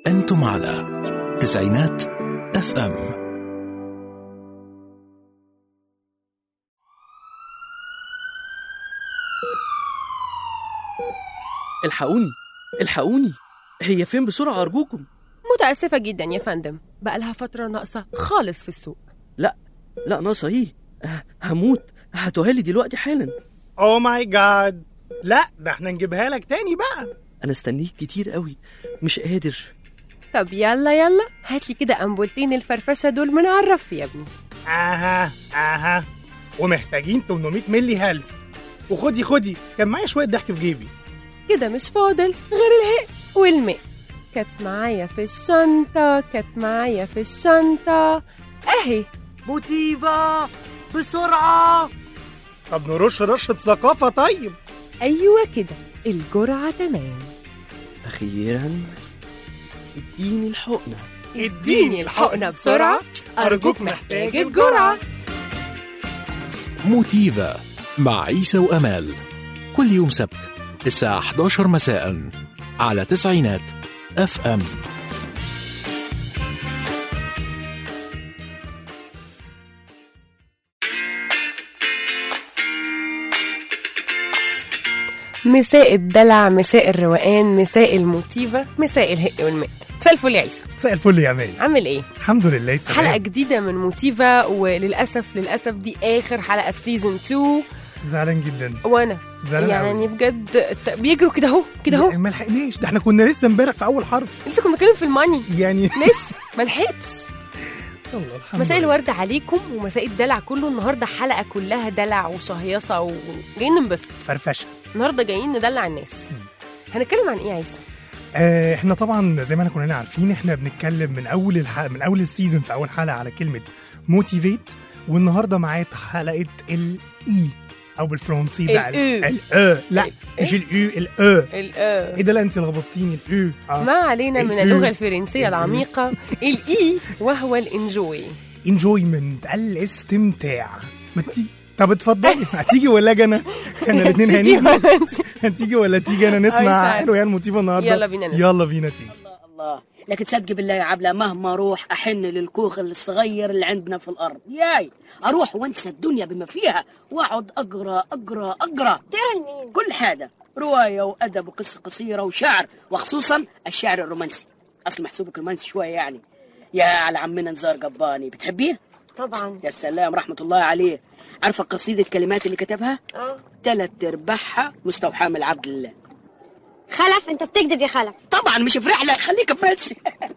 أنتم على تسعينات اف ام الحقوني الحقوني هي فين بسرعة أرجوكم متأسفة جدا يا فندم بقى لها فترة ناقصة خالص في السوق لا لا ناقصة إيه ه- هموت هاتوها لي دلوقتي حالا اوه ماي جاد لا ده احنا نجيبها لك تاني بقى أنا استنيك كتير قوي مش قادر طب يلا يلا هاتلي كده أنبولتين الفرفشة دول من على الرف يا ابني اها اها ومحتاجين 800 ملي هيلث وخدي خدي كان معايا شويه ضحك في جيبي كده مش فاضل غير الهق والماء كانت معايا في الشنطة كانت معايا في الشنطة أهي موتيفا بسرعة طب نرش رشه ثقافه طيب أيوة كده الجرعة تمام أخيرا اديني الحقنة اديني الحقنة بسرعة أرجوك محتاج الجرعة موتيفا مع عيسى وأمال كل يوم سبت الساعة 11 مساء على تسعينات اف ام مساء الدلع مساء الروقان مساء الموتيفا مساء الهق والماء مساء الفل يا عيسى مساء الفل يا مان عامل ايه؟ الحمد لله تمام. حلقة جديدة من موتيفا وللأسف للأسف دي آخر حلقة في سيزون 2 زعلان جدا وأنا زعلان يعني قوي. بجد الت- بيجروا كده أهو كده أهو ما لحقناش ده احنا كنا لسه امبارح في اول حرف لسه كنا بنتكلم في الماني يعني لسه ما لحقتش يلا الحمد مساء لله. الورد عليكم ومساء الدلع كله النهارده حلقة كلها دلع وشهيصة وجايين ننبسط فرفشه النهارده جايين ندلع الناس هنتكلم عن ايه يا عيسى؟ آه احنا طبعا زي ما احنا كلنا عارفين احنا بنتكلم من اول الح... من اول السيزون في اول حلقه على كلمه موتيفيت والنهارده معايا حلقه الاي او بالفرنسي بقى ال E. الاو لا مش الاو الاو الآه ايه ده لا انت لخبطتيني الاو اه ما علينا من ال- اللغة الفرنسية ال- العميقة الإي وهو الإنجوي انجويمنت الاستمتاع ما تيجي طب اتفضلي هتيجي ولا اجي انا؟ احنا الاثنين تيجي هنيجي ولا انت؟ هتيجي ولا تيجي انا مش نسمع عارف. حلو يا الموتيفا النهارده يلا بينا نسمع. يلا بينا تيجي الله لكن تصدقي بالله يا عبلة مهما اروح احن للكوخ الصغير اللي عندنا في الارض ياي اروح وانسى الدنيا بما فيها واقعد اقرا اقرا اقرا تقرا لمين كل حاجه روايه وادب وقصه قصيره وشعر وخصوصا الشعر الرومانسي اصل محسوبك رومانسي شويه يعني يا على عمنا نزار قباني بتحبيه طبعا يا سلام رحمه الله عليه عارفه قصيده الكلمات اللي كتبها اه ثلاث ارباعها مستوحاه من العبد لله خلف انت بتكذب يا خلف طبعا مش في رحله خليك فريش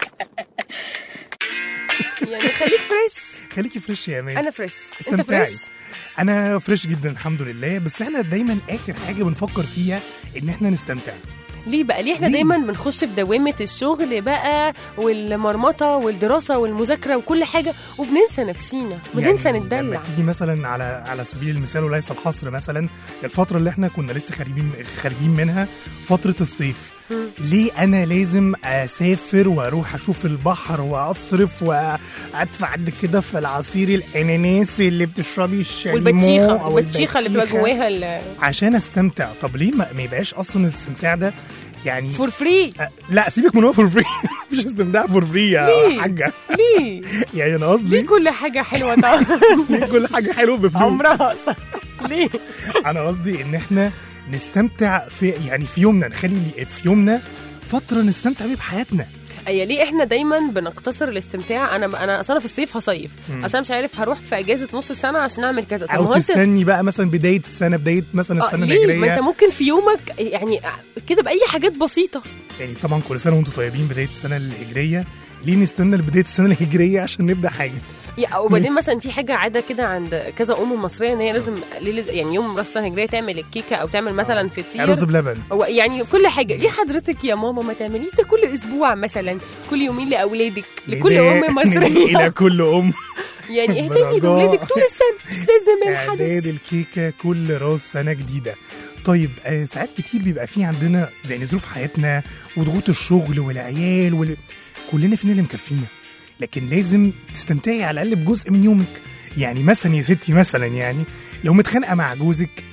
يعني خليك فريش خليكي فريش يا مان أنا فريش أنت استمتعي. فريش انا فريش جدا الحمد لله بس احنا دايما اخر حاجه بنفكر فيها ان احنا نستمتع ليه بقى ليه احنا ليه؟ دايما بنخش في دوامة الشغل بقى والمرمطة والدراسة والمذاكرة وكل حاجة وبننسى نفسينا بننسى يعني نتدلع لما تيجي مثلا على على سبيل المثال وليس الحصر مثلا الفتره اللي احنا كنا لسه خارجين خارجين منها فتره الصيف مم. ليه انا لازم اسافر واروح اشوف البحر واصرف وادفع قد كده في العصير الاناناسي اللي بتشربي الشاليمو والبطيخة أو البطيخة اللي بتبقى البطيخة جواها ال- عشان استمتع طب ليه ما, ما يبقاش اصلا الاستمتاع ده يعني فور فري أه، لا سيبك من هو فور فري مفيش استمتاع فور فري يا ليه؟ حاجه ليه يعني انا ليه قصدي كل حاجة حلوة طبعا ليه كل حاجه حلوه بفلوس عمرها صح ليه انا قصدي ان احنا نستمتع في يعني في يومنا نخلي في يومنا فتره نستمتع بيها بحياتنا اي ليه احنا دايما بنقتصر الاستمتاع انا انا اصل انا في الصيف هصيف مم. اصل انا مش عارف هروح في اجازه نص السنه عشان اعمل كذا طب ما او هو انت تستني بقى مثلا بدايه السنه بدايه مثلا آه، السنه ليه ما انت الهجريه ممكن في يومك يعني كده باي حاجات بسيطه يعني طبعا كل سنه وانتم طيبين بدايه السنه الهجريه ليه نستنى لبدايه السنه الهجريه عشان نبدا حاجه يا- وبعدين مثلا في حاجه عاده كده عند كذا ام مصريه ان هي لازم ليلة يعني يوم راس السنه الهجريه تعمل الكيكه او تعمل مثلا رز فطير بلبن هو يعني كل حاجه ليه حضرتك يا ماما ما تعمليش ده كل اسبوع مثلا كل يومين لاولادك لكل نداء- ام نداء الى مصريه كل ام يعني اهتمي برجاء. باولادك طول السنه مش لازم اعداد الحدث الكيكه كل راس سنه جديده طيب آه ساعات كتير بيبقى في عندنا يعني ظروف حياتنا وضغوط الشغل والعيال وال... كلنا فينا اللي مكفينا لكن لازم تستمتعي على الاقل بجزء من يومك يعني مثلا يا ستي مثلا يعني لو متخانقه مع جوزك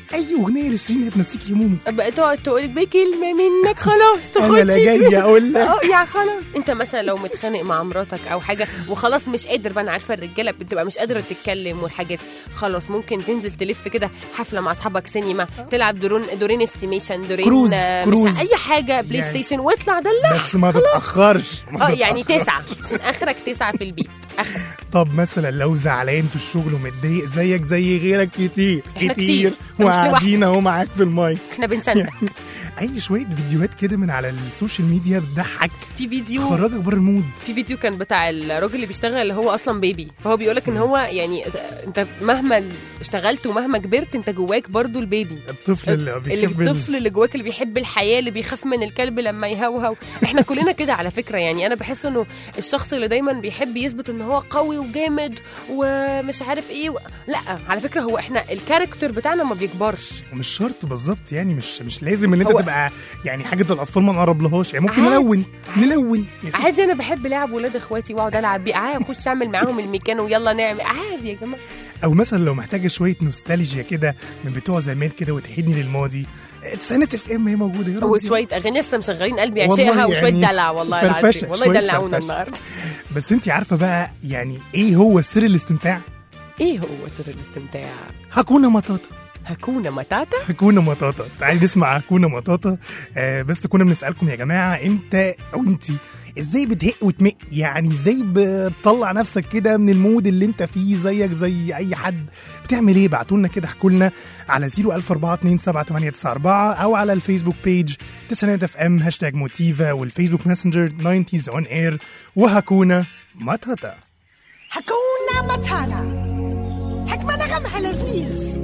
اي اغنيه لشيرين هتنسيك همومه بقى تقعد تقول بكلمه منك خلاص انا لا تخش جاي اقول لك اه يعني خلاص انت مثلا لو متخانق مع مراتك او حاجه وخلاص مش قادر بقى انا عارفه الرجاله بتبقى مش قادره تتكلم والحاجات خلاص ممكن تنزل تلف كده حفله مع اصحابك سينما تلعب دورين دورين استيميشن دورين كروز، آه، كروز. مش اي حاجه بلاي يعني- ستيشن واطلع دلع بس ما تتاخرش ما اه يعني تتأخرش. تسعه عشان اخرك تسعه في البيت اخر طب مثلا لو زعلان في الشغل ومتضايق زيك زي غيرك كتير إحنا كتير كتير. إحنا مش وقاعدين اهو معاك في المايك احنا بنصدق اي شويه فيديوهات كده من على السوشيال ميديا بتضحك في فيديو تخرجك بره المود في فيديو كان بتاع الراجل اللي بيشتغل اللي هو اصلا بيبي فهو بيقول لك ان هو يعني انت مهما اشتغلت ومهما كبرت انت جواك برضو البيبي الطفل اللي اللي بيحب ال- الطفل اللي جواك اللي بيحب الحياه اللي بيخاف من الكلب لما يهوهو احنا كلنا كده على فكره يعني انا بحس انه الشخص اللي دايما بيحب يثبت ان هو قوي وجامد ومش عارف ايه و... لا على فكره هو احنا الكاركتر بتاعنا ما بيكبرش مش شرط بالظبط يعني مش مش لازم ان انت هو- تبقى يعني حاجه الاطفال ما نقرب لهاش يعني ممكن عادي. نلون نلون يا ستي. عادي انا بحب لعب ولاد اخواتي واقعد العب بيه عادي اخش اعمل معاهم الميكانو ويلا نعمل عادي يا جماعه او مثلا لو محتاجه شويه نوستالجيا كده من بتوع زمان كده وتحيدني للماضي تسعينات اف ام هي موجوده يا رب. وشويه اغاني لسه مشغلين قلبي والله عشقها وشويه يعني دلع والله فرفشة، العظيم والله شوية دلعونا فرفشة. النهارده بس انت عارفه بقى يعني ايه هو سر الاستمتاع ايه هو سر الاستمتاع هكونا مطاطا هكونا متاتا هكونا مطاطا تعالي نسمع هكونا مطاطا آه بس كنا بنسالكم يا جماعه انت او انت ازاي بتهق وتمق يعني ازاي بتطلع نفسك كده من المود اللي انت فيه زيك زي اي حد بتعمل ايه بعتوا لنا كده احكوا لنا على 010427894 او على الفيسبوك بيج تسعينات اف ام هاشتاج موتيفا والفيسبوك ماسنجر 90s اون اير وهكونا مطاطا هكونا متانا حكمة نغمها لذيذ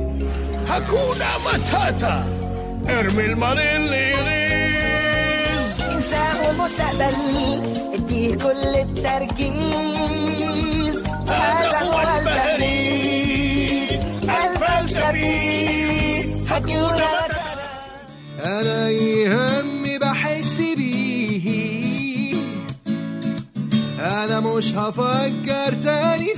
هكونا متاتا ارمي المريض اللي يغيظ إنسان ومستقبل اديه كل التركيز هذا هو البهريز الفلسفي هكونا متانا انا يهمي بحس بيه انا مش هفكر تاني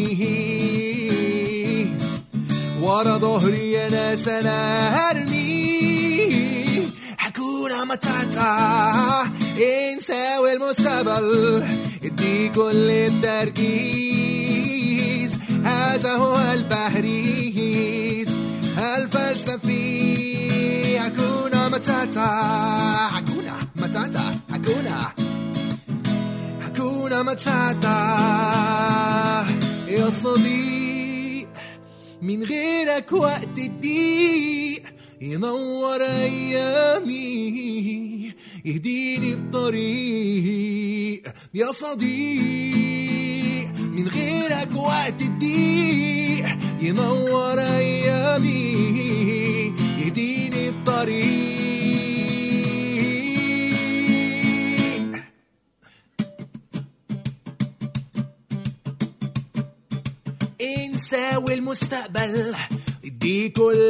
فيه ورا ظهري يا ناس انا هرميه هكون متاتا انسى والمستقبل ادي كل التركيز هذا هو البهريز الفلسفي هكون متاتا هكون متاتا هكون هكون متاتا يا صديق من غيرك وقت الضيق ينور ايامي يهديني الطريق يا صديق من غيرك وقت الضيق ينور ايامي يهديني الطريق انسى والمستقبل ادي كل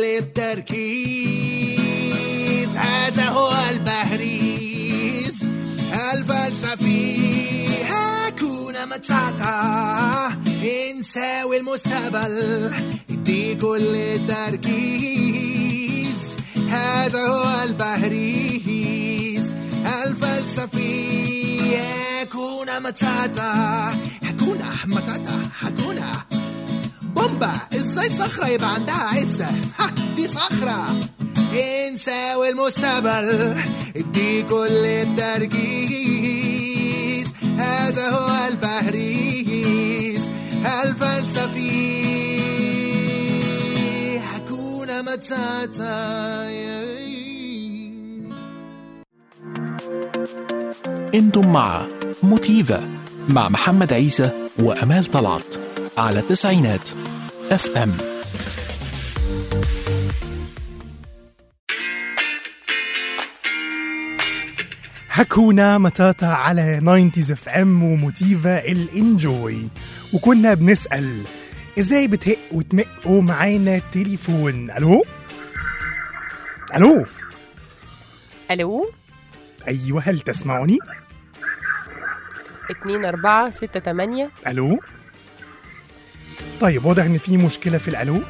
التركيز هذا هو البهريز الفلسفي هكون متسعتا انسى والمستقبل ادي كل التركيز هذا هو البهريز الفلسفي هكون متاتا هكون متاتا هكون بومبا ازاي صخرة يبقى عندها عزة ها دي صخرة انسى والمستقبل ادي كل التركيز هذا هو البهريز الفلسفي هكون متاتا انتم مع موتيفا مع محمد عيسى وامال طلعت على تسعينات اف ام هكونا متاتا على 90s اف ام وموتيفا الانجوي وكنا بنسال ازاي بتهق وتمق ومعانا تليفون الو الو الو ايوه هل تسمعني 2 4 6 8 الو طيب واضح ان في مشكله في الالو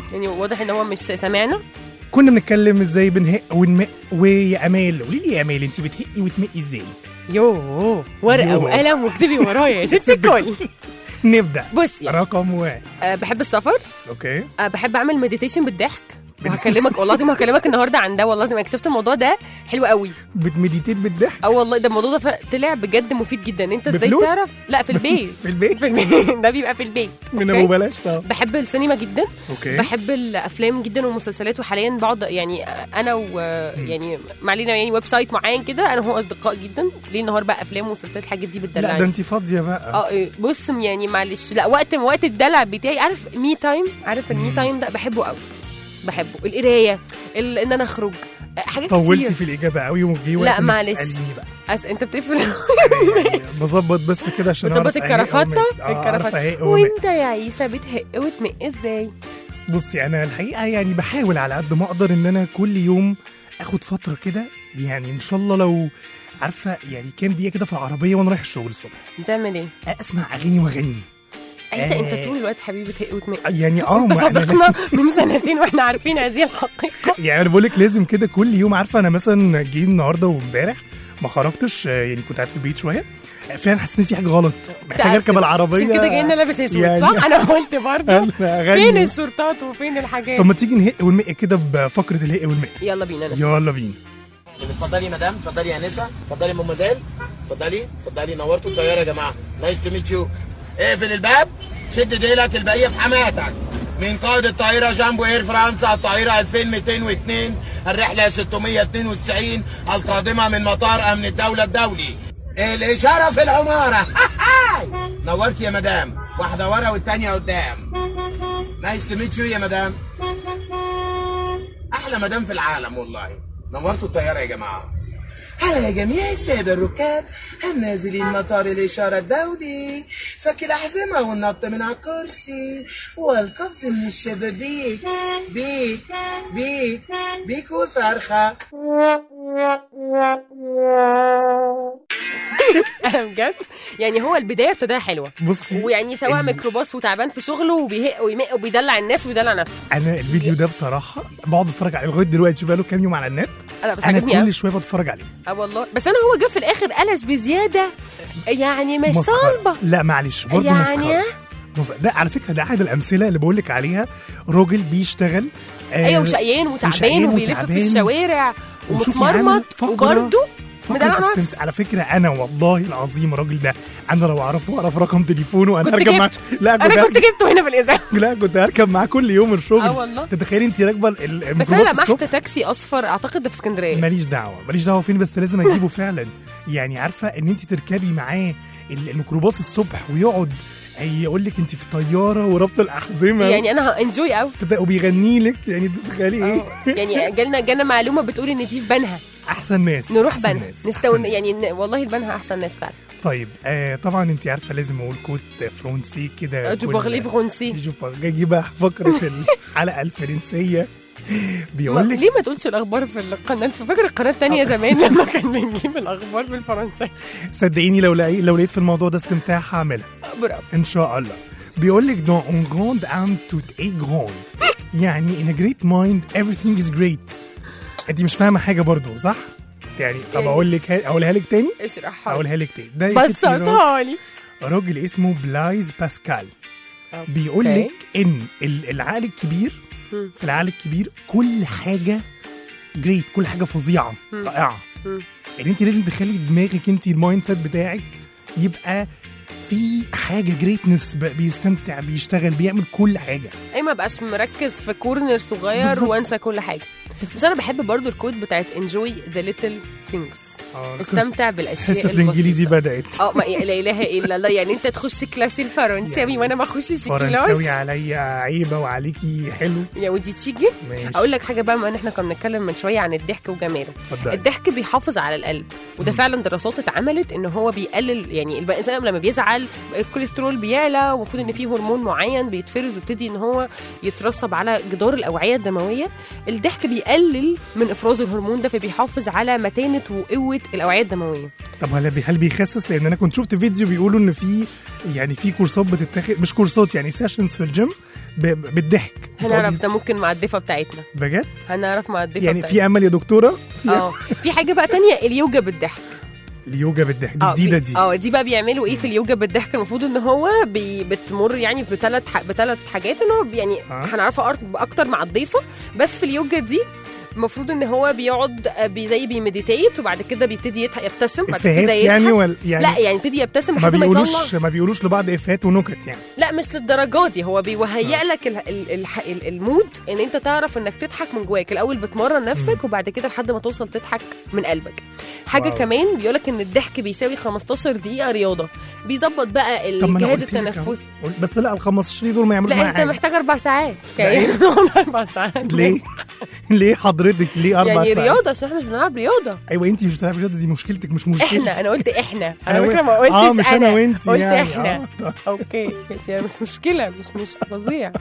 يعني واضح ان هو مش سامعنا كنا بنتكلم ازاي بنهق ونمق ويا امال قولي لي يا امال انت بتهقي وتمقي ازاي يوه ورقه يوه. وقلم واكتبي ورايا يا ست الكل نبدا بصي رقم واحد أه بحب السفر اوكي أه بحب اعمل مديتيشن بالضحك وهكلمك والله العظيم هكلمك النهارده عن ده والله العظيم اكتشفت الموضوع ده حلو قوي بتمديتيت بالضحك اه والله ده الموضوع ده ف- طلع بجد مفيد جدا انت ازاي بفلوس؟ تعرف لا في البيت في البيت في البيت ده بيبقى في البيت من أوكي؟ ابو بلاش طبعا بحب السينما جدا اوكي بحب الافلام جدا والمسلسلات وحاليا بقعد يعني انا و يعني ما علينا يعني ويب سايت معين كده انا وهو اصدقاء جدا ليل نهار بقى افلام ومسلسلات الحاجات دي لا بتدلعني ده انت فاضيه بقى اه إيه، بص يعني معلش لا وقت وقت الدلع بتاعي عارف مي تايم عارف المي تايم ده بحبه قوي بحبه القرايه ال- ان انا اخرج آه، حاجات طولتي كتير في الاجابه قوي وجي لا، وقت إنك معلش. تسأليني بقى أس... انت بتفرق يعني بظبط بس كده عشان بتظبط أعرف أهق الكرافته ومق. آه، أعرف الكرافته أهق ومق. وانت يا عيسى بتهق وتمق ازاي بصي انا الحقيقه يعني بحاول على قد ما اقدر ان انا كل يوم اخد فتره كده يعني ان شاء الله لو عارفه يعني كام دقيقه كده في العربيه وانا رايح الشغل الصبح بتعمل ايه اسمع اغاني واغني عيسى انت آه. طول الوقت حبيبي بتهق وتمق يعني اه انت ما أنا- صدقنا من سنتين واحنا عارفين هذه الحقيقه يعني انا بقول لك لازم كده كل يوم عارفه انا مثلا جه النهارده وامبارح ما خرجتش آه، يعني كنت قاعد في البيت شويه آه، فعلا حسيت ان في حاجه غلط محتاج اركب العربيه عشان كده جايين لابس اسود يعني- صح انا قلت برضه أنا أغني. فين الشرطات وفين الحاجات طب ما تيجي نهق ونمق كده بفقره الهق والمق يلا بينا نسمع. يلا بينا اتفضلي يا مدام اتفضلي يا انسه اتفضلي ام مازال اتفضلي اتفضلي نورتوا الطياره يا جماعه نايس تو ميت يو اقفل الباب شد ديلك البقيه في حماتك من قائد الطائرة جامبو اير فرنسا الطائرة 2202 الرحلة 692 القادمة من مطار أمن الدولة الدولي الإشارة في العمارة نورتي يا مدام واحدة ورا والتانية قدام نايس تو ميت يو يا مدام احلى مدام في العالم والله نورتوا الطياره يا جماعه هلا يا جميع السادة الركاب النازلين مطار الإشارة الدولي فك الأحزمة والنط من على الكرسي والقفز من الشبابيك بيك بيك بيك وفرخة انا بجد يعني هو البدايه ابتداها حلوه بصي ويعني سواء ال- ميكروباص وتعبان في شغله وبيهق ويمق وبيدلع الناس ويدلع نفسه انا الفيديو ده بصراحه بقعد اتفرج عليه لغايه دلوقتي شوف بقاله كام يوم على النت انا بس انا عجبني قوي كل شويه بتفرج عليه اه والله بس انا هو جه في الاخر قلش بزياده يعني مش مسخرة. طالبه لا معلش برضه يعني مسخرة. مسخرة. ده على فكره ده احد الامثله اللي بقول لك عليها راجل بيشتغل آه، ايوه وشقيان وتعبان وشقيان وبيلف في وتعبان. الشوارع وشوفي ومتمرمط عامل فقرة- وبرده فقرة مدلع استمت... نفسه على فكره انا والله العظيم الراجل ده انا لو اعرفه اعرف رقم تليفونه انا كنت هركب معاه جبت. لا انا كنت هركب- جبته هنا في الاذاعه لا كنت هركب معاه كل يوم الشغل اه والله تتخيلي انت راكبه ال- ال- بس انا الميكروباص لمحت الصبح تاكسي اصفر اعتقد ده في اسكندريه ماليش دعوه ماليش دعوه فين بس لازم اجيبه فعلا يعني عارفه ان انت تركبي معاه ال- الميكروباص الصبح ويقعد يقول لك انت في طياره وربط الاحزمه يعني انا انجوي قوي تبقى وبيغني لك يعني تتخيلي ايه يعني جالنا جالنا معلومه بتقول ان دي في بنها احسن ناس نروح أحسن بنها ناس، نستون أحسن يعني ن- والله البنها احسن ناس فعلا طيب آه طبعا انت عارفه لازم اقول كوت فرنسي كده جو كل- بارلي فرونسي جو بارلي اجيبها فقره الحلقه الفرنسيه ما- بيقول لك ليه ما تقولش الاخبار في القناه في فاكر القناه الثانيه زمان لما كان بنجيب الاخبار بالفرنسي صدقيني لو لقيت لو لقيت في الموضوع ده استمتاع هعملها برافو ان شاء الله بيقول لك dans un grand âme tout est grand يعني in a great mind everything is great انت مش فاهمه حاجه برضو صح يعني طب اقول لك اقولها لك تاني اشرحها اقولها لك تاني ده يا ستي راجل- بسطها لي راجل اسمه بلايز باسكال أوكي. بيقول لك ان ال- العقل الكبير مم. في العقل الكبير كل حاجه جريت كل حاجه فظيعه مم. رائعه مم. يعني انت لازم تخلي دماغك انت المايند سيت بتاعك يبقى في حاجه جريتنس بيستمتع بيشتغل بيعمل كل حاجه اي ما بقاش مركز في كورنر صغير بالظبط. وانسى كل حاجه بس انا بحب برضو الكود بتاعت enjoy the little things استمتع بالاشياء حصه الانجليزي البسيطة. بدات اه ما لا اله الا الله يعني انت تخش كلاسي الفرنساوي وانا ما اخشش فرنساوي كلاس عليا عيبه وعليكي حلو يا ودي تيجي ماشي اقول لك حاجه بقى ما ان احنا كنا بنتكلم من شويه عن الضحك وجماله اتفضلي. الضحك بيحافظ على القلب وده فعلا دراسات اتعملت ان هو بيقلل يعني الانسان لما بيزعل الكوليسترول بيعلى ومفروض ان فيه هرمون معين بيتفرز ويبتدي ان هو يترسب على جدار الاوعيه الدمويه الضحك بيقلل بيقلل من افراز الهرمون ده فبيحافظ على متانه وقوه الاوعيه الدمويه طب هل هل بيخسس لان انا كنت شفت فيديو بيقولوا ان في يعني في كورسات بتتاخد مش كورسات يعني سيشنز في الجيم ب- بالضحك هنعرف ده ممكن مع الضيفه بتاعتنا بجد هنعرف مع الضيفه يعني بتاعتنا. في امل يا دكتوره اه في حاجه بقى تانية اليوجا بالضحك اليوجا بالضحك دي اه جديده بي- دي اه دي بقى بيعملوا ايه في اليوجا بالضحك المفروض ان هو بي بتمر يعني بثلاث ح... بثلاث حاجات ان هو يعني آه. هنعرفها أر- اكتر مع الضيفه بس في اليوجا دي المفروض ان هو بيقعد آه، بي زي بيمديتيت وبعد كده بيبتدي يضحك يبتسم بعد افيهات كده يضحك يعني ولا يعني لا يعني يبتدي يبتسم ما لحد ما بيقولوش يطلع ما بيقولوش لبعض افيهات ونكت يعني لا مش للدرجه دي هو بيهيئ لك ال- ال- الح- ال- المود ان انت تعرف انك تضحك من جواك الاول بتمرن نفسك وبعد كده لحد ما توصل تضحك من قلبك حاجه واو. كمان بيقولك ان الضحك بيساوي 15 دقيقه رياضه بيظبط بقى طب ما انا الجهاز قلت لك أهو. التنفسي بس لا ال 15 دول ما يعملوش لا معايا انت حاجه محتاج اربع ساعات لا يعني إيه؟ نقعد اربع ساعات ليه ليه حضرتك ليه اربع يعني ساعات رياضه عشان احنا مش بنلعب رياضه ايوه انت مش بتلعبي رياضه دي مشكلتك مش مشكلتي احنا انا قلت احنا أنا انا فكره وإنت. ما قلتش آه، مش أنا وإنت قلت يعني. احنا آه، طيب. اوكي مش يعني مش مشكله مش مش فظيع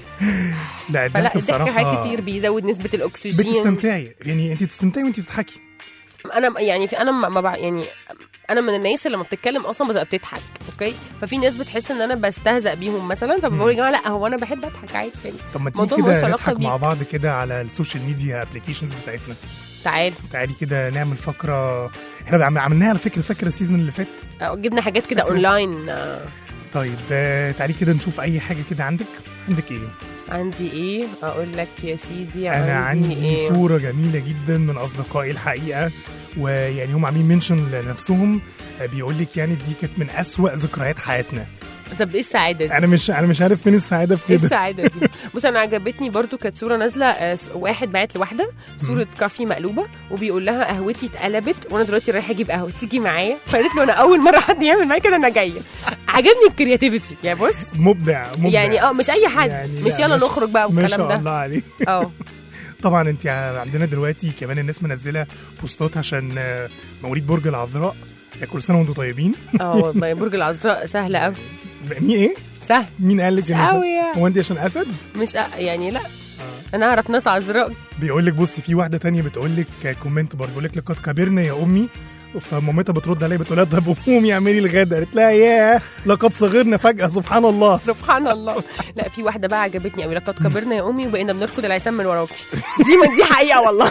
لا فلا الضحك الضحك بصراحه حاجات كتير بيزود نسبه الاكسجين بتستمتعي يعني انت بتستمتعي وانت بتضحكي انا يعني في انا ما ما بع- يعني انا من الناس اللي لما بتتكلم اصلا بتبقى بتضحك اوكي ففي ناس بتحس ان انا بستهزأ بيهم مثلا فبقول يا جماعه لا هو انا بحب اضحك عادي يعني طب ما تيجي الموضوع ملوش كده علاقة نضحك بيك. مع بعض كده على السوشيال ميديا ابلكيشنز بتاعتنا تعال تعالي كده نعمل فقره احنا عم- عملناها على فكره فاكره السيزون اللي فات آه، جبنا حاجات كده اونلاين آه، طيب آه، تعالي كده نشوف اي حاجه كده عندك عندك ايه عندي ايه اقول لك يا سيدي انا عندي, عندي ايه صوره جميله جدا من اصدقائي الحقيقه ويعني هم عاملين منشن لنفسهم آه، بيقول لك يعني دي كانت من أسوأ ذكريات حياتنا طب ايه السعاده دي انا مش انا مش عارف فين السعاده في ايه كده السعاده دي بص انا عجبتني برضو كانت صوره نازله آه، س- واحد بعت لواحده صوره كافي مقلوبه وبيقول لها قهوتي اتقلبت وانا دلوقتي رايحه اجيب قهوه تيجي معايا فقالت له انا اول مره حد يعمل معايا كده انا جايه عجبني الكرياتيفيتي يعني بص مبدع مبدع يعني اه مش اي حد يعني مش لا، يلا مش- نخرج بقى ما والكلام شاء ده الله عليه اه طبعا انت عندنا دلوقتي كمان الناس منزله بوستات عشان آه، مواليد برج العذراء يا كل سنه وانتم طيبين اه والله برج العذراء سهله قوي مين ايه سهل مين قال لك مش إن قوي أسد؟ يعني. هو انت عشان اسد مش أ... يعني لا انا اعرف ناس عذراء بيقول لك بصي في واحده تانية بتقول لك كومنت برضه بيقول لك لقد كبرنا يا امي فمامتها بترد عليها بتقول لها طب قومي اعملي الغدا قالت لها ياه لقد صغرنا فجاه سبحان الله سبحان الله لا في واحده بقى عجبتني قوي لقد كبرنا يا امي وبقينا بنرفض العصام من وراكي دي ما دي حقيقه والله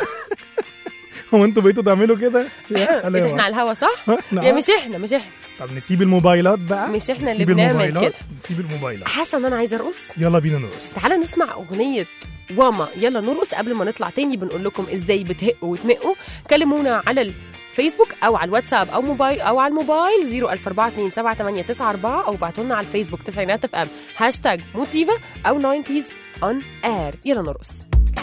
هو انتوا بقيتوا تعملوا كده يا إيه ده، حلاوة. احنا على الهوا صح إحنا يا آه. مش احنا مش احنا طب نسيب الموبايلات بقى مش إحنا اللي نسيب بنعمل الموبايلات، كده. نسيب الموبايلات حاسه ان انا عايزه ارقص يلا بينا نرقص تعالى نسمع اغنيه واما يلا نرقص قبل ما نطلع تاني بنقول لكم ازاي بتهقوا وتمقوا كلمونا على الفيسبوك او على الواتساب او موبايل او على الموبايل 004278994 او ابعتوا لنا على الفيسبوك تسعينات اف ام هاشتاج موتيفا او 90s اون اير يلا نرقص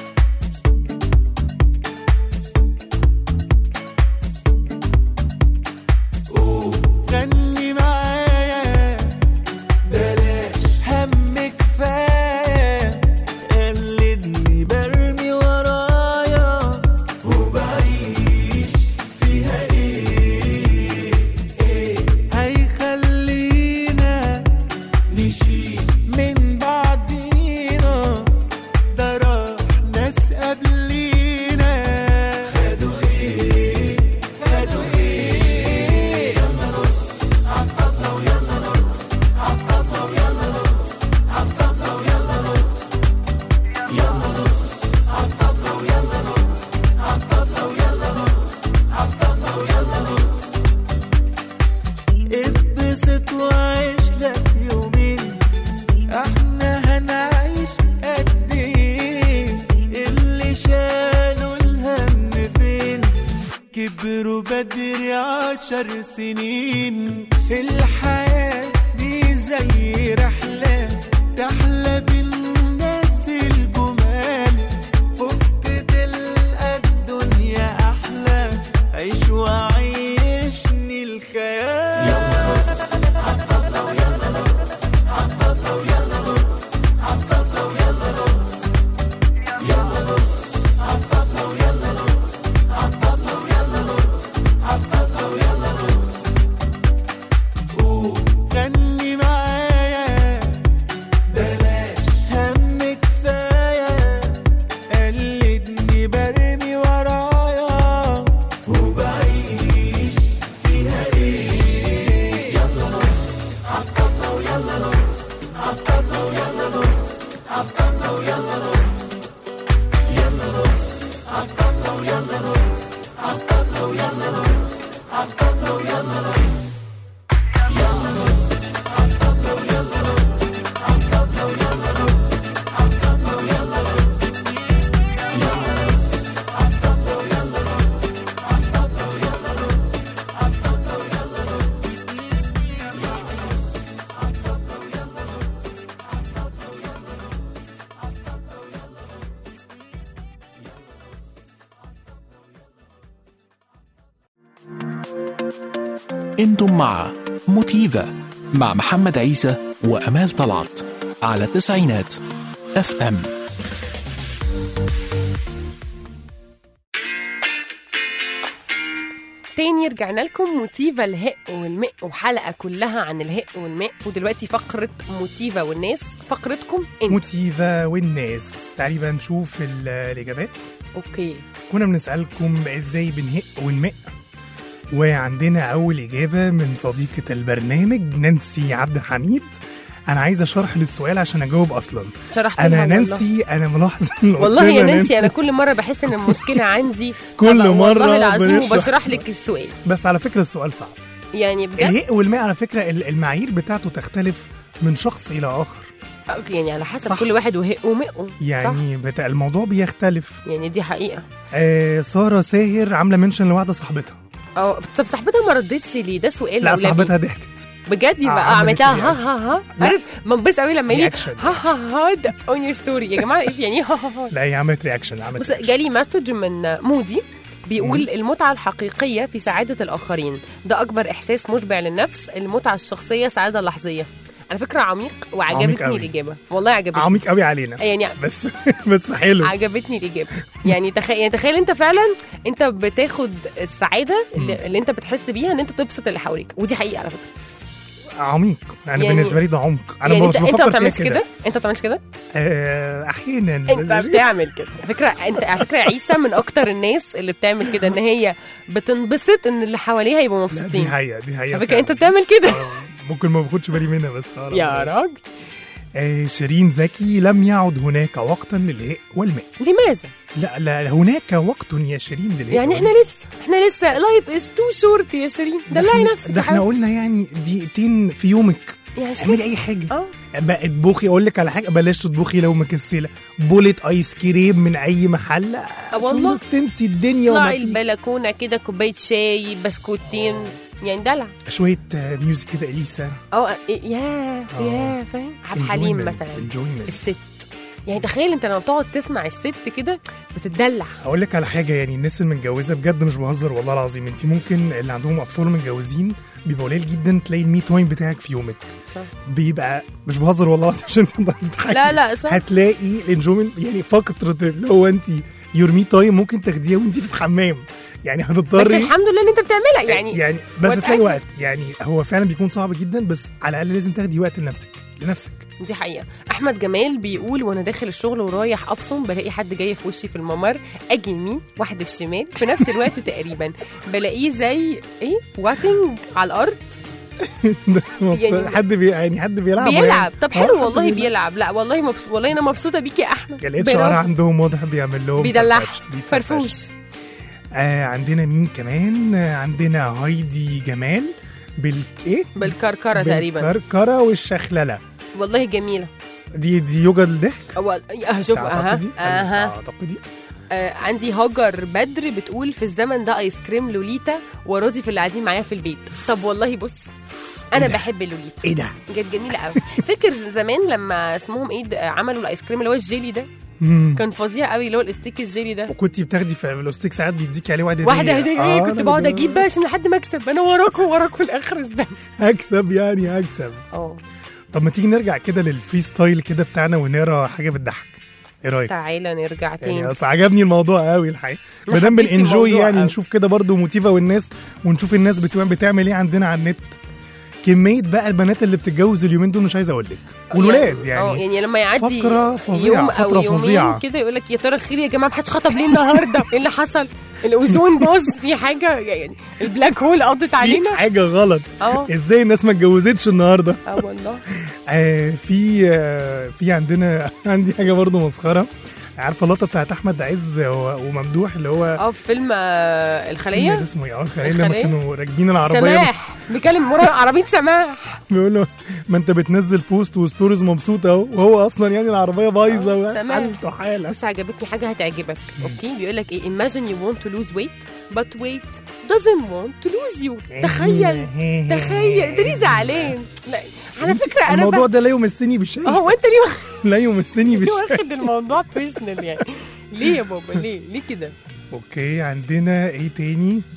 غني معايا بلاش هم كفاية قلدني برمي ورايا وبعيش فيها ايه ايه هيخلينا نشيل من بعضينا ده راح ناس قبلينا خدوا ايه خدوا ايه يلا نرقص عالطبلة ويلا نرقص عالطبلة ويلا نرقص عالطبلة ويلا نرقص يلا نرقص عالطبلة ويلا نرقص عالطبلة ويلا نرقص عالطبلة ويلا نرقص اتبسط وعيش لك يومين احنا هنعيش قد ايه اللي شالوا الهم فين كبروا بدري عشر سنين الحياة دي زي رحلة تحلى بالناس الجمال فك تلقى الدنيا أحلى عيش وعيشني الخيال يلا نرقص عالطبلة ويلا نرقص عالطبلة ويلا نرقص عالطبلة ويلا نرقص يلا نرقص عالطبلة ويلا نرقص عالطبلة ويلا نرقص عالطبلة ويلا نرقص قوم غني معايا بلاش انتم مع موتيفا مع محمد عيسى وامال طلعت على تسعينات اف ام تاني رجعنا لكم موتيفا الهق والماء وحلقة كلها عن الهق والماء ودلوقتي فقرة موتيفا والناس فقرتكم انت موتيفا والناس تعالي بقى نشوف ال- الإجابات اوكي كنا بنسألكم ازاي بنهق ونمق وعندنا أول إجابة من صديقة البرنامج نانسي عبد الحميد أنا عايزة شرح للسؤال عشان أجاوب أصلا شرحت أنا لها والله. نانسي أنا ملاحظ إن والله يا الأستاذة نانسي انا كل مره بحس ان المشكله عندي كل طبعا مرة والله العظيم بنشرح وبشرح لك السؤال بس على فكرة السؤال صعب يعني بجد الهق والماء على فكرة ال- المعايير بتاعته تختلف من شخص إلى آخر اوكي يعني على حسب صح. كل واحد وهق ومقه صح يعني بتاع الموضوع بيختلف يعني دي حقيقه آه سارة ساهر عاملة منشن لواحدة صاحبتها اه طب صاحبتها ما ردتش ليه ده سؤال لا أولى بيه. صاحبتها ضحكت بجد آه، يبقى عملت عملتها لي ها ها ها لا. عارف منبسط قوي لما يجي Reaction. ها ها ها ده اون يور ستوري يا جماعه ايه يعني ها ها ها لا هي عملت رياكشن عملت بص reaction. جالي مسج من مودي بيقول المتعة الحقيقية في سعادة الآخرين ده أكبر إحساس مشبع للنفس المتعة الشخصية سعادة لحظية على فكرة عميق عميق وعجبتني قوي. الإجابة والله عجبتني عميق قوي علينا يعني بس بس حلو عجبتني الإجابة يعني تخيل يعني تخيل أنت فعلا أنت بتاخد السعادة اللي, اللي أنت بتحس بيها إن أنت تبسط اللي حواليك ودي حقيقة على فكرة عميق يعني, يعني- بالنسبه لي ده عمق انا يعني مش أنت أنت بفكر ما فيها بتعملش كده أنت ما بتعملش كده آه احيانا انت بس- بتعمل كده على فكره انت على فكره عيسى من اكتر الناس اللي بتعمل كده ان هي بتنبسط ان اللي حواليها يبقوا لا دي مبسوطين حقيقه دي حقيقه على فكره فعلا. انت بتعمل كده آه، ممكن ما باخدش بالي منها بس آه، لا، يا لا. راجل آه شيرين زكي لم يعد هناك وقتا للهاء والماء لماذا لا لا هناك وقت يا شيرين للهاء يعني احنا والماء. لسه احنا لسه لايف از تو شورت يا شيرين ده دلعي إحنا- نفسك ده يا احنا حبيبتي. قلنا يعني دقيقتين في يومك يعني مش اعملي كده اي حاجه اه بقى اطبخي اقول لك على حاجه بلاش تطبخي لو مكسله بولت ايس كريم من اي محل والله. خلاص تنسي الدنيا وما اطلعي في البلكونه كده كوبايه شاي بسكوتين يعني دلع شويه آه، ميوزك كده اليسا اه يا آه. يا فاهم عبد الحليم Enjoyment, مثلا enjoyment. الست يعني تخيل انت لما تقعد تسمع الست كده بتدلع اقول لك على حاجه يعني الناس المتجوزه بجد مش بهزر والله العظيم انت ممكن اللي عندهم اطفال متجوزين بيبقى قليل جدا تلاقي المي تايم بتاعك في يومك صح. بيبقى مش بهزر والله العظيم عشان تقدر تضحكي لا لا صح هتلاقي الانجويمنت يعني فتره اللي هو انت يور مي تايم ممكن تاخديها وانت في الحمام يعني بس هتضطري الحمد لله ان انت بتعملها يعني يعني بس وقت تلاقي عادي. وقت يعني هو فعلا بيكون صعب جدا بس على الاقل لازم تاخدي وقت لنفسك لنفسك دي حقيقة أحمد جمال بيقول وأنا داخل الشغل ورايح أبصم بلاقي حد جاي في وشي في الممر أجي يمين واحد في شمال في نفس الوقت تقريبا بلاقيه زي إيه واتنج على الأرض ده يعني- حد بي يعني حد بيلعب بيلعب طب آه، حلو حد والله بيلعب. بيلعب لا والله مبسوط والله أنا مبسوطة بيك يا أحمد الاتش ار برافو. عندهم واضح بيعمل لهم بيدلعها فرفش- بيفرفش. فرفوش آه عندنا مين كمان آه عندنا هايدي جمال بالايه بالكركرة تقريبا بالكركره والشخلله والله جميلة دي دي يوجا الضحك أول أه شوف أها تعتقدي؟ أها اعتقدي آه عندي هاجر بدر بتقول في الزمن ده ايس كريم لوليتا وراضي في اللي قاعدين معايا في البيت طب والله بص انا إيه ده؟ بحب اللوليتا ايه ده كانت جميله قوي فاكر زمان لما اسمهم ايه ده، عملوا الايس كريم اللي هو الجيلي ده مم. كان فظيع قوي اللي هو الاستيك الجيلي ده وكنتي بتاخدي في الاستيك ساعات بيديكي عليه واحده واحده هديه آه، كنت أنا بقعد بد- اجيب بقى عشان لحد ما اكسب انا وراكم وراكم الاخر ده هكسب يعني هكسب اه طب ما تيجي نرجع كده للفري ستايل كده بتاعنا ونقرا حاجه بتضحك ايه رايك تعالى نرجع يعني تاني اصل عجبني الموضوع قوي الحقيقه أنا ما دام حبيت بننجوي الموضوع يعني قوي. نشوف كده برضو موتيفا والناس ونشوف الناس بتعمل بتعمل ايه عندنا على النت كميه بقى البنات اللي بتتجوز اليومين دول مش عايز اقول لك والولاد اه يعني يعني لما يعدي فقرة فظيعة، يوم او فترة يومين فظيعة. كده يقول لك يا ترى خير يا جماعه محدش خطب ليه النهارده ايه اللي حصل الاوزون باظ في حاجه يعني البلاك هول قضت في علينا حاجه غلط اه ازاي الناس ما اتجوزتش النهارده اه والله آه في آه في عندنا عندي حاجه برضو مسخره عارفه اللقطه بتاعت احمد عز و- وممدوح اللي هو اه في فيلم آه، فيلم الخليه اسمه ايه اه الخليه لما الخلية؟ كانوا راكبين العربيه سماح بيكلم مرا عربيه سماح بيقول له ما انت بتنزل بوست وستوريز مبسوط اهو وهو اصلا يعني العربيه بايظه آه، سماح. وحالته حاله بس عجبتني حاجه هتعجبك اوكي بيقول لك ايه imagine you want to lose weight but weight doesn't want to lose you تخيل تخيل انت ليه زعلان لا على فكره انا الموضوع ب... ده لا يمسني بشيء هو انت ليه لا يمسني ليه بشيء واخد الموضوع بيرسونال يعني ليه يا بابا ليه ليه كده اوكي عندنا ايه تاني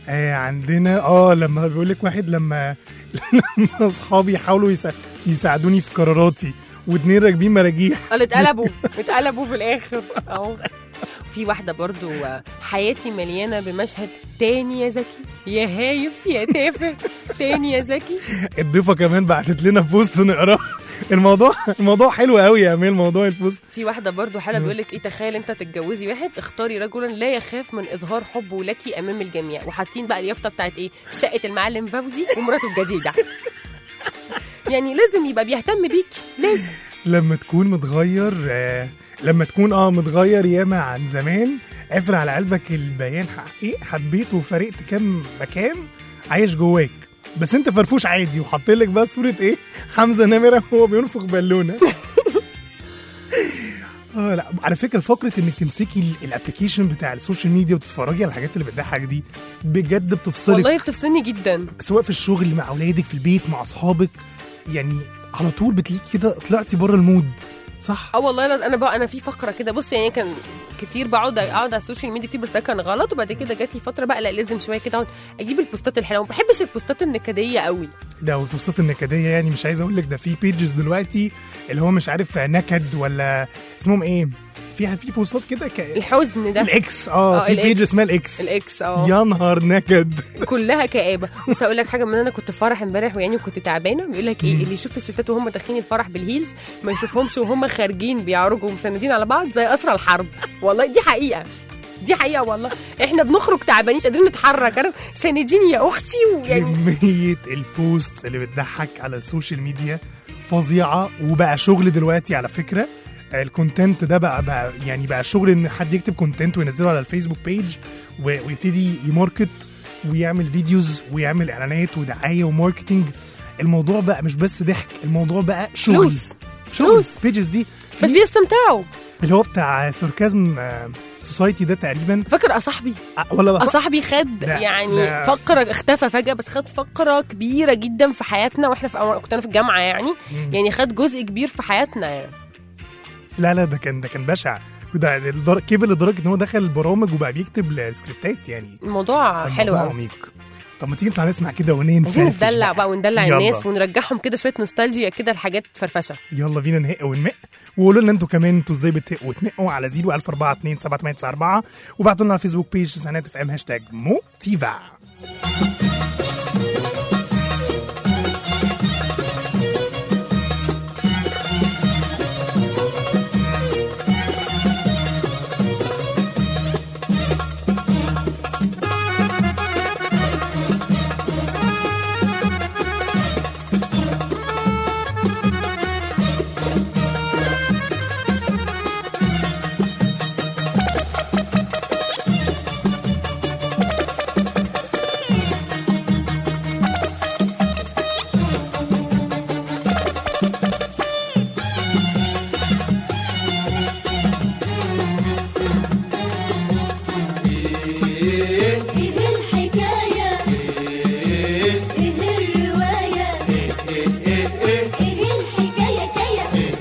آه عندنا اه لما بيقول لك واحد لما لما اصحابي يحاولوا يسا... يساعدوني في قراراتي واتنين راكبين مراجيح قال اتقلبوا اتقلبوا في الاخر اهو في واحده برضو آه، حياتي مليانه بمشهد تاني يا زكي يا هايف يا تافه تاني يا زكي الضيفه كمان بعتت لنا بوست نقراه الموضوع الموضوع حلو قوي يا امال موضوع البوست في واحده برضو حاله بيقول لك ايه تخيل انت تتجوزي واحد اختاري رجلا لا يخاف من اظهار حبه لك امام الجميع وحاطين بقى اليافطه بتاعت ايه شقه المعلم فوزي ومراته الجديده يعني لازم يبقى بيهتم بيكي لازم لما تكون متغير آه لما تكون اه متغير ياما عن زمان قافل على قلبك البيان ح- ايه حبيت وفرقت كام مكان عايش جواك بس انت فرفوش عادي وحاطين لك بقى صوره ايه حمزه نمره وهو بينفخ بالونه اه لا على فكره فكره انك تمسكي ال- الابلكيشن بتاع السوشيال ميديا وتتفرجي على الحاجات اللي بتضحك دي بجد بتفصلك والله بتفصلني جدا سواء في الشغل مع اولادك في البيت مع اصحابك يعني على طول بتلاقيكي كده طلعتي بره المود صح اه والله انا انا بقى انا في فقره كده بص يعني كان كتير بقعد اقعد على السوشيال ميديا كتير بس ده كان غلط وبعد كده جات لي فتره بقى لا لازم شويه كده اقعد اجيب البوستات الحلوه ما بحبش البوستات النكديه قوي ده والبوستات النكديه يعني مش عايز اقول لك ده في بيجز دلوقتي اللي هو مش عارف نكد ولا اسمهم ايه فيها في بوستات كده ك... الحزن ده الاكس اه في الإكس. بيج اسمها الاكس الاكس اه يا نهار نكد كلها كآبة بس هقول لك حاجة من أنا كنت في فرح امبارح ويعني كنت تعبانة بيقول لك إيه اللي يشوف الستات وهم داخلين الفرح بالهيلز ما يشوفهمش وهم خارجين بيعرجوا ومسندين على بعض زي أسرى الحرب والله دي حقيقة دي حقيقة والله احنا بنخرج تعبانين مش قادرين نتحرك انا سانديني يا اختي ويعني كميه البوست اللي بتضحك على السوشيال ميديا فظيعه وبقى شغل دلوقتي على فكره الكونتنت ده بقى, بقى يعني بقى شغل ان حد يكتب كونتنت وينزله على الفيسبوك بيج و- ويبتدي يماركت ويعمل فيديوز ويعمل اعلانات ودعايه وماركتينج الموضوع بقى مش بس ضحك الموضوع بقى شغل فلوس. شغل فلوس. بيجز دي بس في- بيستمتعوا اللي هو بتاع ساركازم سوسايتي ده تقريبا فاكر أصاحبي آه، ولا بص- صاحبي خد ده- يعني ده- فقره اختفى فجاه بس خد فقره كبيره جدا في حياتنا واحنا في كنت انا في الجامعه يعني يعني خد جزء كبير في حياتنا يعني لا لا ده كان ده كان بشع ده لدر- كبر لدرجه ان هو دخل البرامج وبقى بيكتب السكريبتات يعني الموضوع حلو الموضوع قوي عميق طب ما تيجي نطلع نسمع كده اغنيه عايزين نفرفش ندلع بقى وندلع يلا. الناس ونرجعهم كده شويه نوستالجيا كده لحاجات فرفشه يلا بينا نهق ونمق وقولوا لنا انتوا كمان انتوا ازاي بتهقوا وتنقوا على 01042 وبعتوا لنا على الفيسبوك بيج سنات اف ام هاشتاج موتيفا ايه الحكاية ايه الرواية ايه الحكاية كاية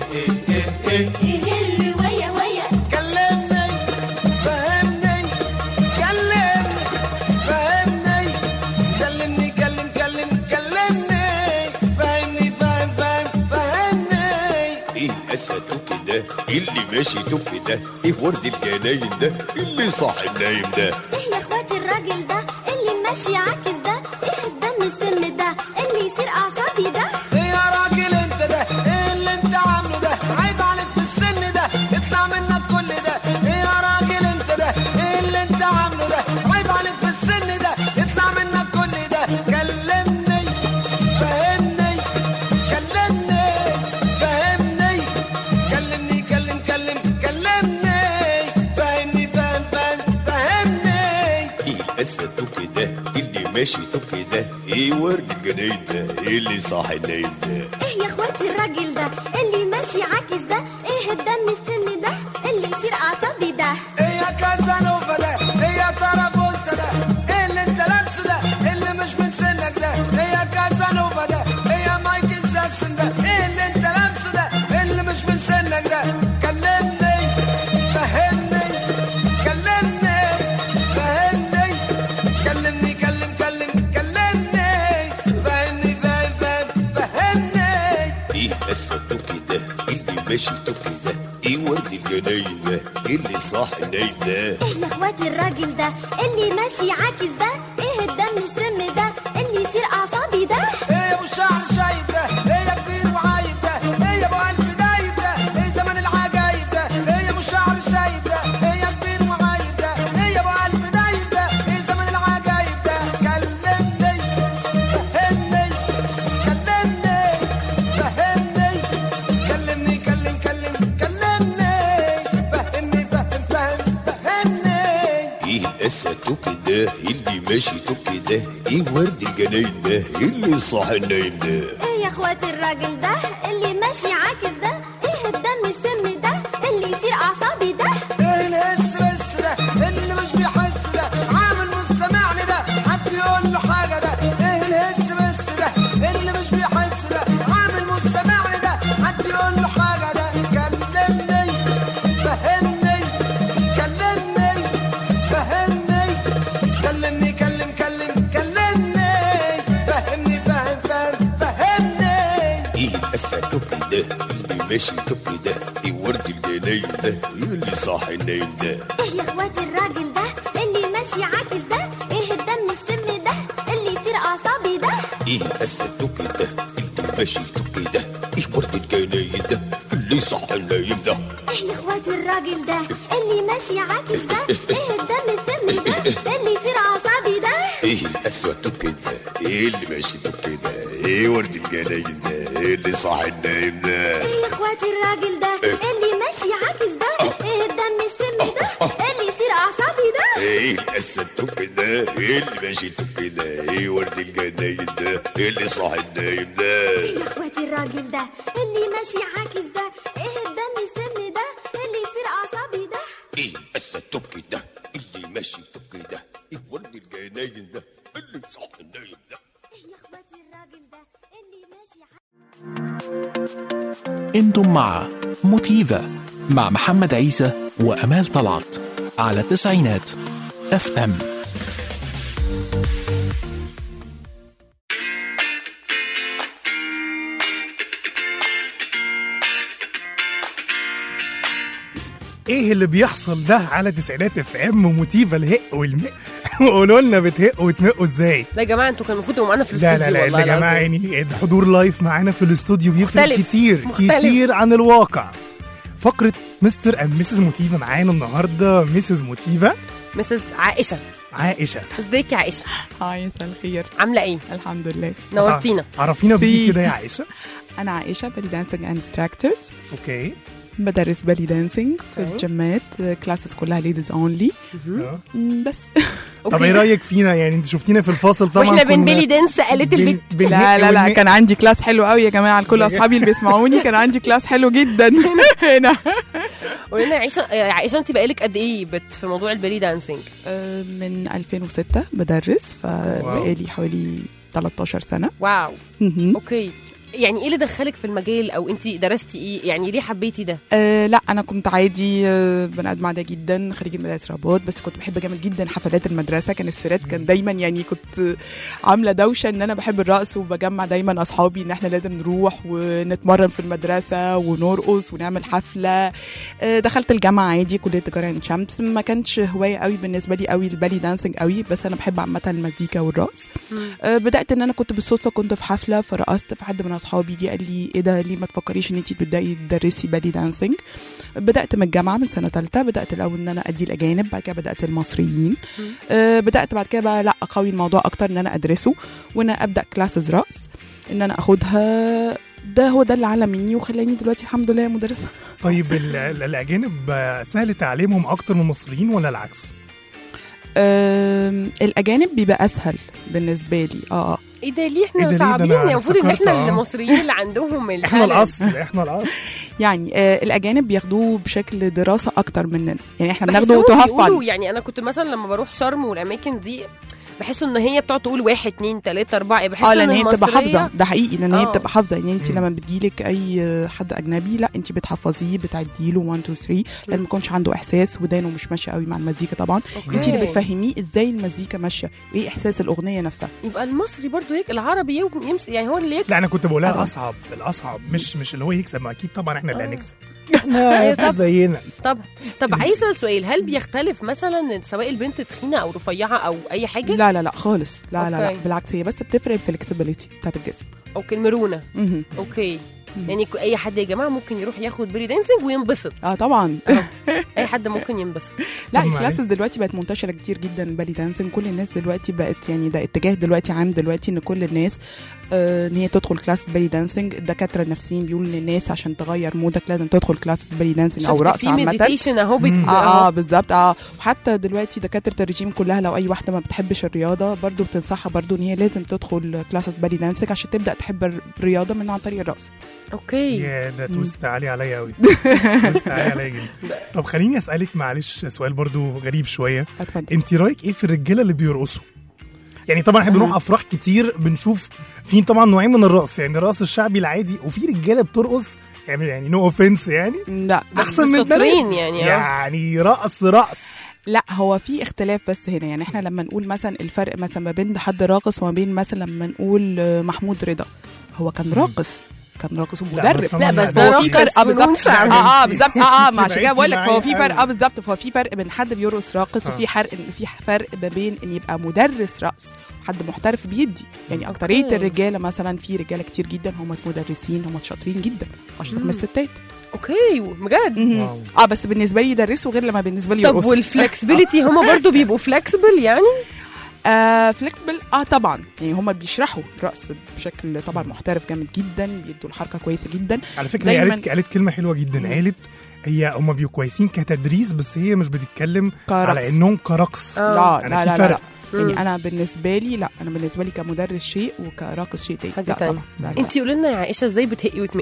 ايه الرواية ويا كلمني فهمني كلمني فهمني كلمني كلم كلم كلمني فهمني فهم فهم فهمني ايه اسده كده اللي ماشي كده ايه ورد الجناين ده اللي صاحي نايم ده ايه يا اخواتي الراجل ده اللي ماشي عاكس ده ايه الدم السم ده اللي يصير اعصابي ده ايه يا راجل انت ده ايه اللي انت عامله ده عيب عليك في السن ده اطلع منك كل ده ايه يا راجل انت ده ايه اللي انت عامله ده عيب عليك في السن ده اطلع منك كل ده كلمني فهمني كلمني فهمني كلمني كلم كلم كلمني فهمني فهم فهم فهمني ايه الاسد كده اللي ماشي كده ايه ورد الجناين ده ايه اللي صاحي نايم ده ايه يا اخواتي الراجل ده اللي ماشي عاكس ده ايه الدم السم ده اللي يصير اعصابي ده ايه يا كازانوفا ده ايه يا ترابولتا ده ايه اللي انت لابسه ده اللي مش من سنك ده ايه يا كازانوفا ده ايه يا مايكل جاكسون ده ايه اللي انت لابسه ده اللي مش من سنك ده كلمني فهمني كلمني فهمني كلمني كلم مشيته كده ايه ورد الجناين ده اللي صح نايم ده ايه يا اخواتي الراجل ده اللي ماشي عاكس ده ايه الدم السم ده اللي يصير اعصابي ده ايه يا ابو الشعر شايب ده ايه يا كبير وعايب ده ايه يا ابو قلب دايب ده ايه زمن العجايب ده ايه يا ابو الشعر شايب ده ايه يا كبير وعايب ده ايه يا ابو قلب دايب ده ايه زمن العجايب ده كلمني فهمني كلمني فهمني كلمني كلم كلم كلمني فهمني فهم فهم فهمني ايه القسة كده اللي ماشيته كده ايه ورد الجناين ده اللي صح نايم ده ايه يا اخواتي الراجل ده اللي ماشي عاكس ده ايه الدم السم ده اللي يصير اعصابي ده ايه الهس بس ده اللي مش بيحس ده عامل مش سامعني ده حد يقول له حاجه ده ايه الهس بس ده اللي مش بيحس ده عامل مش سامعني ده حد يقول له حاجه ده كلمني فهمني كلمني فهمني كلمني كلم كلم كلمني فهمني فهم فهم فهمني ايه القسة كده اللي ماشيته كده ايه ورد الجناين ده اللي صح نايم ده ايه يا اخواتي الراجل ده اللي ماشي عاكس ده ايه الدم السم ده اللي يصير اعصابي ده ايه القسة كده اللي ماشيته كده ايه ورد الجناين ده اللي صح نايم ده ايه يا اخواتي الراجل ده اللي ماشي عاكس ده ايه الدم السم ده اللي يصير اعصابي ده ايه القسوة كده ايه اللي ماشيته كده ايه ورد الجناين ده ايه اللي صح نايم ده ايه يا اخواتي الراجل ده اللي ماشي عاكس ده ايه الدم السم ده اللي يصير اعصابي ده ايه القسة كده ايه اللي ماشيته كده ايه ورد الجناين ده ايه اللي صح نايم ده ايه يا اخواتي الراجل ده اللي ماشي عاكس ده ايه الدم السم ده اللي يصير اعصابي ده ايه القسة كده اللي ماشيته كده ايه ورد الجناين ده اللي صح نايم ده ايه يا اخواتي الراجل ده اللي ماشي انتم مع موتيفا مع محمد عيسى وأمال طلعت على تسعينات اف ام ايه اللي بيحصل ده على تسعينات اف ام وموتيفا الهق والمق قولوا لنا بتهقوا وتمقوا ازاي لا يا جماعه انتوا كان المفروض تبقوا معانا في لا الاستوديو لا لا والله يا جماعه العظيم. يعني الحضور لايف معانا في الاستوديو بيفرق مختلف، كتير مختلف. كتير عن الواقع فقره مستر اند ميسز موتيفا معانا النهارده ميسز موتيفا مسز عائشه عائشه ازيك يا عائشه هاي مساء الخير عامله ايه الحمد لله نورتينا عرفينا بيكي ميرسي. كده يا عائشه انا عائشه بالي دانسينج انستراكتورز اوكي بدرس بالي دانسينج في أوكي. الجيمات كلاسز كلها ليديز اونلي آه. بس طب ايه رايك فينا يعني انت شفتينا في الفاصل طبعا واحنا كنا بنبيلي دانس قالت بن- البت بنهق لا لا لا ونمق. كان عندي كلاس حلو قوي يا جماعه لكل اصحابي اللي بيسمعوني كان عندي كلاس حلو جدا هنا قولي لنا يا عائشه يا عائشه انت بقالك قد ايه بت في موضوع البالي دانسينج آه، من 2006 بدرس فبقالي حوالي 13 سنه واو مهم. اوكي يعني ايه اللي دخلك في المجال او انت درستي ايه يعني ليه حبيتي ده أه لا انا كنت عادي آه، بني ادم عاديه جدا خريجه مدرسه رباط بس كنت بحب جامد جدا حفلات المدرسه كان السيرات كان دايما يعني كنت عامله دوشه ان انا بحب الرقص وبجمع دايما اصحابي ان احنا لازم نروح ونتمرن في المدرسه ونرقص ونعمل حفله آه، دخلت الجامعه عادي كليه تجاره عين شمس ما كانش هوايه قوي بالنسبه لي قوي البالي دانسينج قوي بس انا بحب عامه المزيكا والرقص آه، بدات ان انا كنت بالصدفه كنت في حفله فرقصت فحد من اصحابي جه قال لي ايه ده ليه ما تفكريش ان انت تبداي تدرسي بالي دانسينج بدات من الجامعه من سنه ثالثه بدات الاول ان انا ادي الاجانب بعد كده بدات المصريين آه، بدات بعد كده بقى لا اقوي الموضوع اكتر ان انا ادرسه وان أنا ابدا كلاسز رقص ان انا اخدها ده هو ده اللي علمني وخلاني دلوقتي الحمد لله مدرسه طيب ال- ال- الاجانب آه، سهل تعليمهم اكتر من المصريين ولا العكس آم، الاجانب بيبقى اسهل بالنسبه لي اه اه ايه ده ليه إيه احنا ده ليه؟ ده صعبين أنا المفروض ان افتكرت، احنا آه. المصريين اللي عندهم ال احنا talent. الاصل احنا الاصل يعني آه الاجانب بياخدوه بشكل دراسه اكتر مننا يعني احنا بحسهم بناخده تو هاف بيقولوا فن يعني انا كنت مثلا لما بروح شرم والاماكن دي بحس ان هي بتقعد تقول واحد اتنين تلاته اربعه بحس اه ان لان هي بتبقى المصرية- حافظه ده حقيقي لان هي آه. بتبقى حافظه يعني انت لما بتجيلك اي حد اجنبي لا انت بتحفظيه بتعديله 1 2 3 لان ما يكونش عنده احساس ودانه مش ماشيه قوي مع المزيكا طبعا أوكي. انت اللي بتفهميه ازاي المزيكا ماشيه وايه احساس الاغنيه نفسها يبقى المصري برضو هيك العربي يوم- يمس يعني هو اللي يكسب لا انا كنت بقولها طبعاً. الاصعب الاصعب مش مش اللي هو يكسب ما اكيد طبعا احنا اللي آه. هنكسب أيوة احنا مفيش طبعاً. زينا طب طب عايزه سؤال هل بيختلف مثلا سواء البنت تخينه او رفيعه او اي حاجه لا لا لا خالص لا لا لا أوكي. بالعكس هي بس بتفرق الفلكسبيليتي بتاعت الجسم اوكي المرونه مهم. اوكي يعني ك- اي حد يا جماعه ممكن يروح ياخد بري دانسينج وينبسط اه طبعا اي حد ممكن ينبسط لا طب معلش. الكلاسز دلوقتي بقت منتشره كتير جدا البالي دانسينج كل الناس دلوقتي بقت يعني ده اتجاه دلوقتي عام دلوقتي ان كل الناس آه، ان هي تدخل كلاس بالي دانسينج الدكاتره النفسيين بيقولوا للناس عشان تغير مودك لازم تدخل كلاس بالي دانسينج او شفت رقص في عامه مديتيشن اهو بت... اه اه بالظبط اه وحتى دلوقتي دكاتره الرجيم كلها لو اي واحده ما بتحبش الرياضه برضو بتنصحها برضو ان هي لازم تدخل كلاسات بالي دانسينج عشان تبدا تحب الرياضه من عن طريق الرقص اوكي يا ده توست عالي عليا قوي توست عالي عليا جدا طب خليني اسالك معلش سؤال برضو غريب شويه اتفضل انت رايك ايه في الرجاله اللي بيرقصوا يعني طبعا احنا بنروح افراح كتير بنشوف في طبعا نوعين من الرقص يعني الرقص الشعبي العادي وفي رجاله بترقص يعني يعني نو اوفنس يعني لا احسن من شاطرين البنات. يعني، آه. يعني رقص رقص لا هو في اختلاف بس هنا يعني احنا لما نقول مثلا الفرق مثلا ما بين حد راقص وما بين مثلا لما نقول آه، محمود رضا هو كان راقص كان راقص ومدرب بس طبعاً لا، بس لا، ده هو في راقص فرق اه فنون بالظبط شعبية. اه اه بالظبط اه اه ما انت عشان كده بقول لك بعيدتي هو في معايا فرق اه قوي. بالظبط فهو في فرق بين حد بيرقص راقص آه. وفي فرق في فرق ما بين ان يبقى مدرس رقص حد محترف بيدي يعني اكتريه أوكي. الرجاله مثلا في رجاله كتير جدا هم مدرسين هم شاطرين جدا اشطر من الستات اوكي بجد مهم. واو. اه بس بالنسبه لي يدرسوا غير لما بالنسبه لي طب يرقصوا والفلكسبيليتي هم برضو بيبقوا فلكسبل يعني آه فليكسبل اه طبعا يعني هم بيشرحوا الرقص بشكل طبعا محترف جامد جدا بيدوا الحركه كويسه جدا على فكره هي دايماً- قالت قالت كلمه حلوه جدا مم. قالت هي هم بيبقوا كويسين كتدريس بس هي مش بتتكلم كرقص. على انهم كرقص آه. لا يعني لا في لا, لا, فرق. لا. مم. يعني انا بالنسبه لي لا انا بالنسبه لي كمدرس شيء وكراقص شيء تاني حاجة لا تانية. طبعا لا لا. انت قولي لنا يا عائشه ازاي بتهقي وتمقي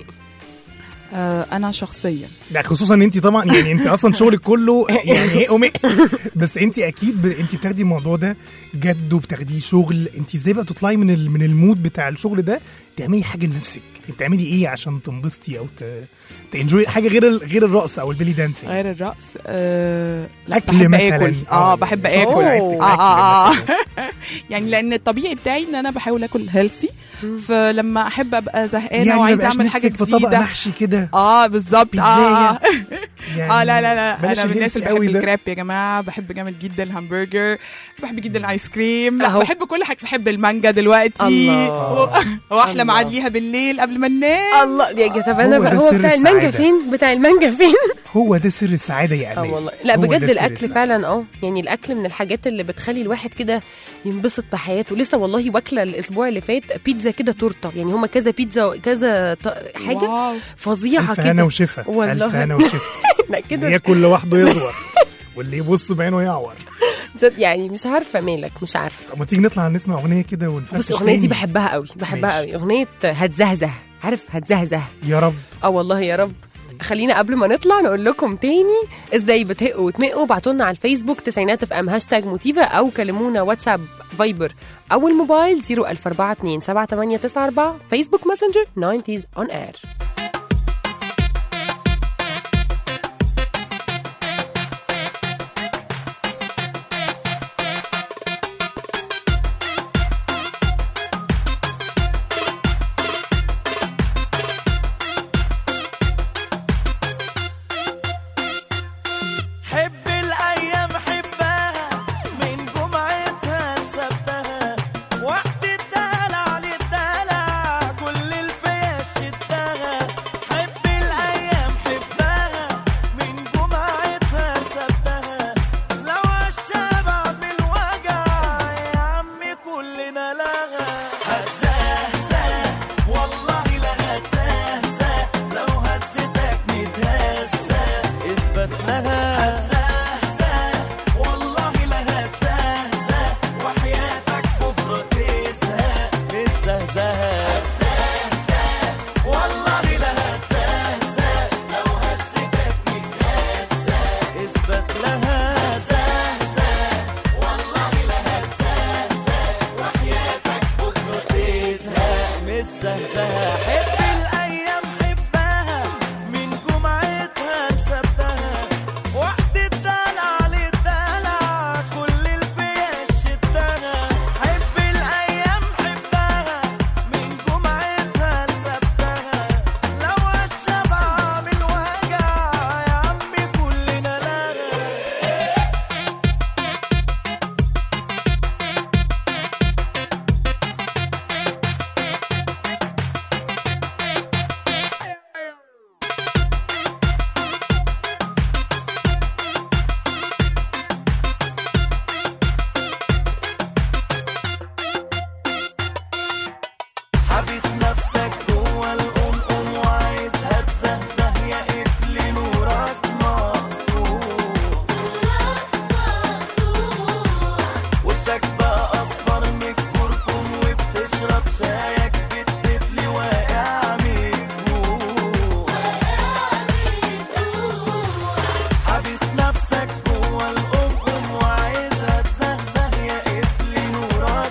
آه انا شخصيا لا خصوصا ان انت طبعا يعني انت اصلا شغلك كله يعني ايه ومئ بس انت اكيد ب... انت بتاخدي الموضوع ده جد وبتاخديه شغل انت ازاي بقى تطلعي من ال... من المود بتاع الشغل ده تعملي حاجه لنفسك انت بتعملي ايه عشان تنبسطي او ت... تنجوي حاجه غير ال... غير الرقص او البيلي دانسينج غير الرقص آه لا اكل بحب مثلا اكل اه بحب مش هقول اكل عيلتك، اه اه اه أكل مثلاً. يعني لان الطبيعي بتاعي ان انا بحاول اكل هيلثي فلما احب ابقى زهقانه يعني ما وعايزه بقاش اعمل حاجه نفسك في طبق جديده محشي كده اه بالظبط اه اه يعني اه لا لا لا بلاش انا من الناس الهيلثي اللي بحب قوي ده. الكراب يا جماعه بحب جامد جدا الهمبرجر بحب جدا الايس كريم لا أهو. بحب كل حاجه بحب المانجا دلوقتي الله. و- واحلم الله. عليها بالليل قبل ما ننام الله يا جا- طب انا هو بقى ده هو سر بتاع المانجا السعادة. فين بتاع المانجا فين هو ده سر السعاده يا اه امال والله لا هو بجد ده سر الاكل السعادة. فعلا اه يعني الاكل من الحاجات اللي بتخلي الواحد كده ينبسط في حياته لسه والله واكله الاسبوع اللي فات بيتزا كده تورته يعني هما كذا بيتزا كذا ط- حاجه واو. فظيعه الف هنا كده وشفا والله. الف هنا وشفا لا اللي كده ياكل لوحده يزور واللي يبص بعينه يعور زاد- يعني مش عارفه مالك مش عارفه طب ما تيجي نطلع نسمع اغنيه كده ونفرفش بس الاغنيه دي تاني؟ بحبها قوي بحبها ماشي. قوي اغنيه هتزهزه عارف هتزهزه يا رب اه والله يا رب خلينا قبل ما نطلع نقول لكم تاني ازاي بتهقوا وتمقوا ابعتوا لنا على الفيسبوك تسعينات اف ام هاشتاج موتيفا او كلمونا واتساب فايبر او الموبايل 00442 7894 فيسبوك ماسنجر 90s اون اير حب الايام حبها من جمعتها لسبتها وقت الدلع للدلع كل الفيش شدها الزهزهة حب الأيام حبها من جمعتها لسبتها وقت الدلع للدلع كل الفيا شدها حب الأيام حبها من جمعتها لسبتها لو الشبع من وجع يا عمي كلنا لها حابس نفسك جوه القمقم وعايزها تزهزه يا قفل نورك مقطوع وشك بقى اصفر من الكركم وبتشرب شايك بالطفل واقع مجروح حابس نفسك جوه القمقم وعايزها تزهزه يا قفل نورك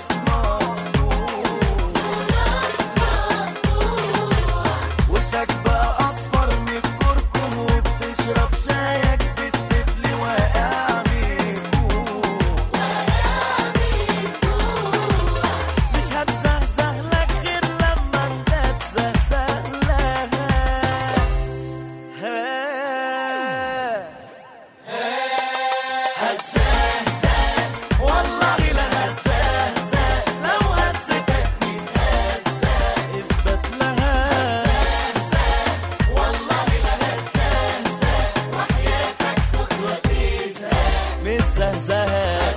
وشك بقى اصفر من الكركم وبتشرب شايك بالطفل واقع مجروح مش هتزهزه لك غير لما انت تزهزه لها هتزهزه والله لا هتزهزه لو هزتك متهزه اثبت لها والله لا هتزهزه وحياتك بكره تزهق مش زهزهه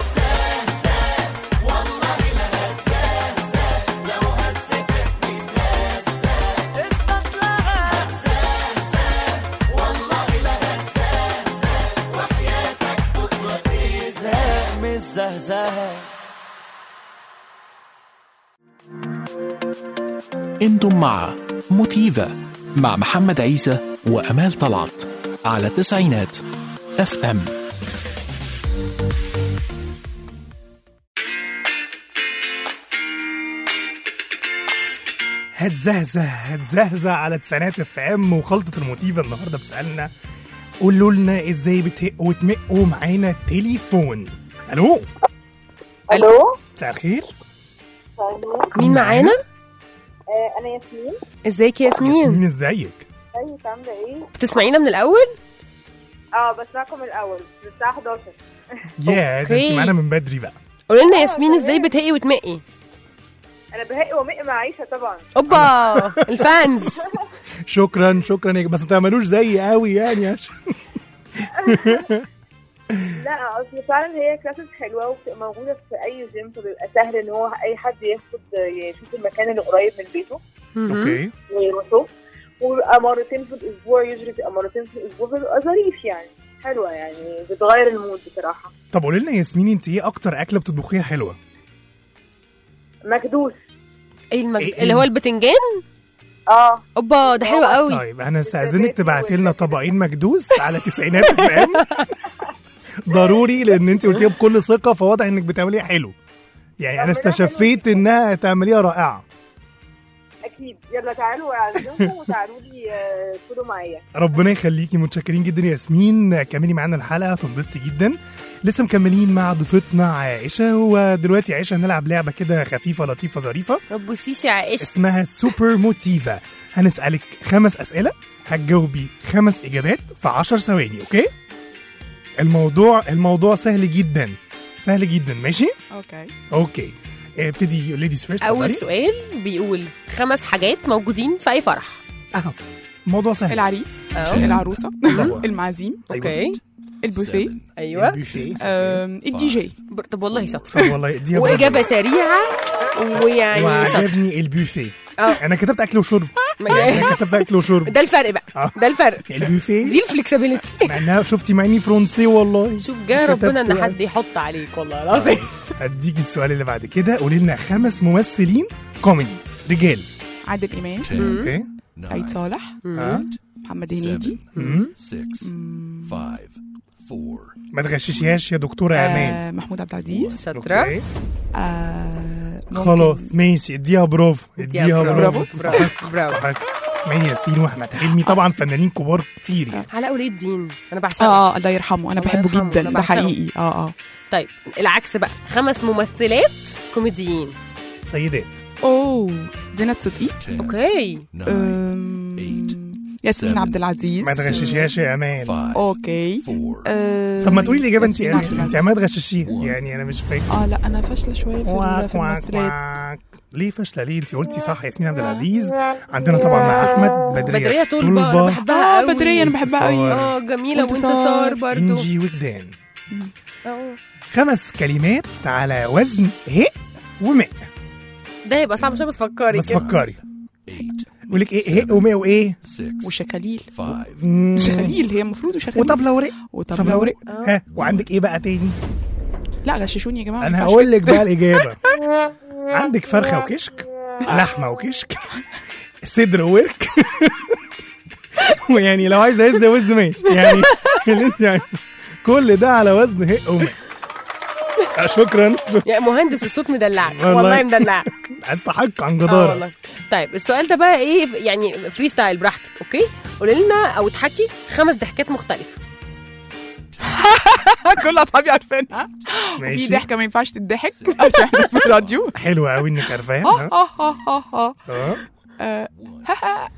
والله لا هتزهزه لو هزتك متهزه اثبت لها هتزهزه والله لا هتزهزه وحياتك بكره تزهق مش زهزهه انتم مع موتيفا مع محمد عيسى وامال طلعت على تسعينات اف ام هتزهزه هتزهزه على تسعينات اف ام وخلطه الموتيفا النهارده بتسالنا قولوا لنا ازاي بتهقوا وتمقوا معانا تليفون الو الو مساء الخير مين معانا؟ آه انا ياسمين ازيك يا ياسمين؟ مين ازيك ازيك عامله ايه بتسمعينا من الاول؟ اه بسمعكم الاول من الساعه 11 يا ده انت أوكي. معانا من بدري بقى قولي لنا ياسمين ازاي بتهقي وتمقي؟ انا بهقي ومقي مع عيشه طبعا اوبا الفانز شكرا شكرا يا بس ما تعملوش زي قوي يعني عشان لا اصل فعلا هي كلاسز حلوه وبتبقى موجوده في اي جيم فبيبقى سهل ان هو اي حد ياخد يشوف المكان اللي قريب من بيته اوكي ويروحوا وبيبقى مرتين في الاسبوع يجري بتبقى مرتين في الاسبوع فبيبقى ظريف يعني حلوه يعني بتغير المود بصراحه طب قولي لنا يا ياسمين انت ايه اكتر اكله بتطبخيها حلوه مكدوس ايه المج... إيه- اللي هو البتنجان؟ اه اوبا ده حلو قوي طيب انا استاذنك تبعتي لنا طبقين مكدوس على تسعينات اف ام ضروري لان انت قلتيها بكل ثقه فواضح انك بتعمليها حلو يعني انا استشفيت انها تعمليها رائعه اكيد يلا تعالوا اعزمكم وتعالوا لي آه، كلوا معايا ربنا يخليكي متشكرين جدا يا ياسمين كملي معانا الحلقه تنبسطي جدا لسه مكملين مع ضيفتنا عائشه ودلوقتي عائشه هنلعب لعبه كده خفيفه لطيفه ظريفه ما تبصيش يا عائشه اسمها سوبر موتيفا هنسالك خمس اسئله هتجاوبي خمس اجابات في 10 ثواني اوكي الموضوع الموضوع سهل جدا سهل جدا ماشي اوكي اوكي ابتدي ليديز فيرست اول سؤال بيقول خمس حاجات موجودين في اي فرح اهو الموضوع سهل العريس أهو. العروسه طبعا. المعازيم اوكي البوفيه ايوه البوفيه آم، الدي جي بر- طب والله شاطره طب والله دي واجابه سريعه ويعني شاطره وعجبني البوفيه اه انا كتبت اكل وشرب ما- انا كتبت اكل وشرب ده الفرق بقى آه. ده الفرق البوفيه دي الفلكسبيليتي مع انها شفتي مع اني فرنسي والله شوف جه ربنا ان كتبت- حد يحط عليك والله العظيم هديكي السؤال اللي بعد كده قولي لنا خمس ممثلين كوميدي رجال عادل امام اوكي سعيد صالح ها محمد هنيدي مم. ما تغششيهاش يا دكتوره امان آه، محمود عبد العزيز شاطره أوكي. آه، ممكن. خلاص ماشي اديها برافو اديها اديها برافو. برافو برافو. تستحق برافو. تستحق اسماعيل ياسين واحمد حلمي طبعا فنانين كبار كتير يعني علاء ولي الدين انا بعشقه اه الله يرحمه انا الله بحبه يرحمه، جدا أنا ده بعشقه. حقيقي اه اه طيب العكس بقى خمس ممثلات كوميديين سيدات اوه زينات صدقي اوكي أم، ياسمين عبد العزيز ما تغششيهاش يا امان اوكي أم، طب ما تقولي الاجابه انت ياسمين انت عبد انت العزيز. عماله تغششيها يعني انا مش فاكر اه لا انا فاشله شويه في ال- واك في واك الممثلات واك ليه فاشله ليه انت قلتي صح ياسمين عبد العزيز عندنا طبعا مع احمد بدريه بدرية طلبة انا بحبها اه قوي بدريه انا بحبها قوي اه جميلة وانتصار. وانتصار برضو انجي وجدان اه. خمس كلمات على وزن هاء وماء ده يبقى صعب شوية بس فكري بس كده. فكري بيقول لك ايه هاء وماء وايه وشكاليل مم. شخاليل هي المفروض وشخاليل وطبلة ورق وطبلة طبلة ورق ورق. ها وعندك ايه بقى تاني لا غششوني يا جماعه ما انا ينفعش هقول لك كده. بقى الاجابه عندك فرخه وكشك لحمه وكشك صدر وورك ويعني لو عايز عز وز ماشي يعني اللي انت عايزه كل ده على وزن هق وماء آه، شكرا شكرا يا مهندس الصوت مدلعك والله. والله مدلعك استحق عن اه جداره والله طيب السؤال ده بقى ايه يعني فري ستايل براحتك اوكي قولي لنا او اضحكي خمس ضحكات مختلفة كل اصحابي عارفينها وفي ماشي. ضحكه ما ينفعش تضحك عشان احنا في الراديو حلوه قوي انك عارفاها ها ها؟ ها ها ها ها اه آه.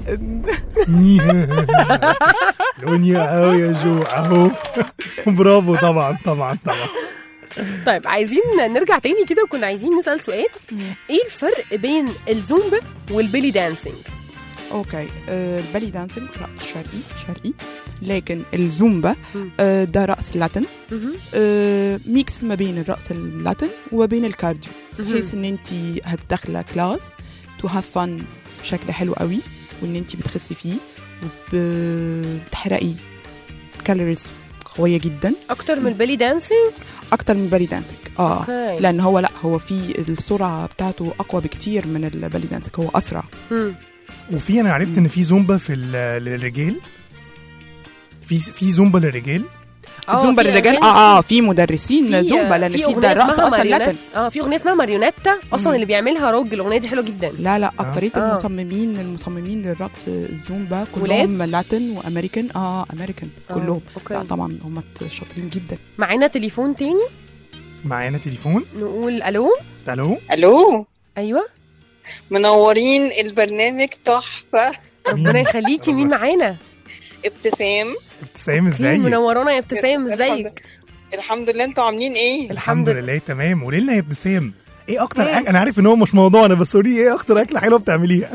دنيا قوي يا جو اهو برافو طبعا طبعا طبعا طيب عايزين نرجع تاني كده وكنا عايزين نسأل سؤال ايه الفرق بين الزومبا والبيلي دانسينج اوكي آه، البالي دانسينج رقص شرقي شرقي لكن الزومبا آه، ده رقص لاتن آه، ميكس ما بين الرقص اللاتن وما بين الكارديو مهم. بحيث ان انت هتدخله كلاس تو هاف فن بشكل حلو قوي وان انت بتخسي فيه وبتحرقي كالوريز قويه جدا اكتر من البيلي دانسينج اكتر من البالي دانسينج اه أوكي. لان هو لا هو في السرعه بتاعته اقوى بكتير من البالي دانسينج هو اسرع وفي انا عرفت ان في زومبا في ال- للرجال في في زومبا للرجال آه، زومبا في للرجال أغاني- اه اه في مدرسين في- زومبا لان في في أغنية ده رقص اسمها اصلا ماريونات لاتن اه في اغنيه اسمها ماريونيتا اصلا اللي بيعملها راجل الاغنيه دي حلوه جدا لا لا اكتريه آه. المصممين المصممين للرقص الزومبا ولاد؟ كلهم لاتن وامريكان اه امريكان آه، كلهم أوكي. لا طبعا هم شاطرين جدا معانا تليفون تاني معانا تليفون نقول الو الو الو ايوه منورين البرنامج تحفه ربنا يخليكي مين معانا ابتسام ابتسام ايه ازاي منورانا يا ابتسام الحمد- ازيك الحمد لله انتوا عاملين ايه الحمد لله تمام قولي لنا يا ابتسام ايه اكتر أكل انا عارف ان هو مش موضوعنا بس قولي ايه اكتر اكله حلوه بتعمليها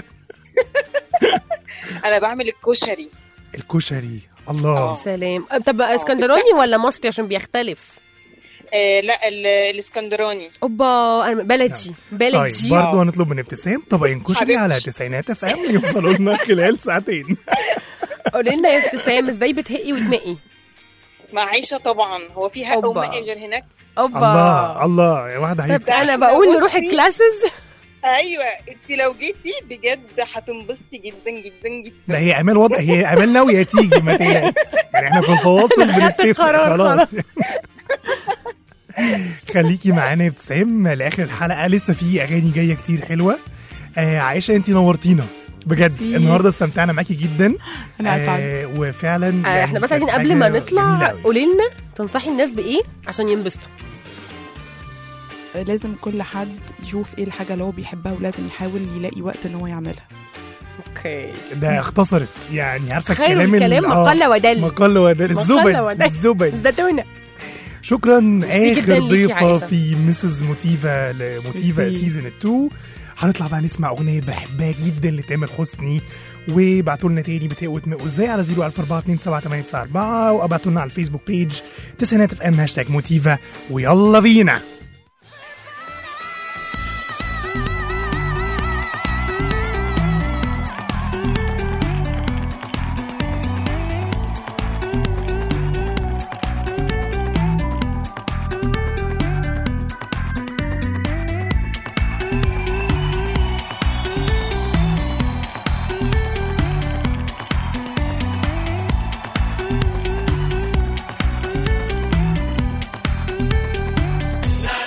انا بعمل الكشري الكشري الله سلام طب اسكندراني ولا مصري عشان بيختلف آه لا ال- الاسكندراني اوبا أنا بلدي طيب بلدي برضه هنطلب من ابتسام طبقين كشري حبيبتي. على تسعينات اف ام يوصلوا لنا خلال ساعتين قولي لنا يا ابتسام ازاي بتهقي وتمقي مع عيشه طبعا هو في حق أوبا. ومقل غير هناك اوبا الله الله يا واحده طب هيبقى انا بقول نروح بصي. الكلاسز ايوه انت لو جيتي بجد هتنبسطي جدا جدا جدا لا هي امال وضع هي امال ناويه تيجي ما تقلقش يعني احنا في الفواصل بنتفق قرار، خلاص خليكي معانا يا ابتسام لاخر الحلقه لسه في اغاني جايه كتير حلوه آه عائشه انت نورتينا بجد النهارده استمتعنا معاكي جدا أنا أسعد. آه وفعلا آه يعني احنا بس كانت عايزين قبل ما حاجة نطلع جميلة أوي. قولي لنا تنصحي الناس بايه عشان ينبسطوا آه، لازم كل حد يشوف ايه الحاجه اللي هو بيحبها ولازم يحاول يلاقي وقت ان هو يعملها اوكي ده اختصرت يعني عارفه خير الكلام ال- الكلام آه، مقل ودل. مقل ودل مقل الزبد ودل. الزبد الزتونه شكرا ميرسي جداً اخر ليكي ضيفه عائشة. في مسز موتيفا لموتيفا ميرسي. سيزون 2 هنطلع بقى نسمع اغنيه بحبها جدا لتامر حسني وابعتوا لنا تاني بتقوى تمقوا ازاي على 014278994 وابعتوا لنا على الفيسبوك بيج تسعينات اف ام هاشتاج موتيفا ويلا بينا لا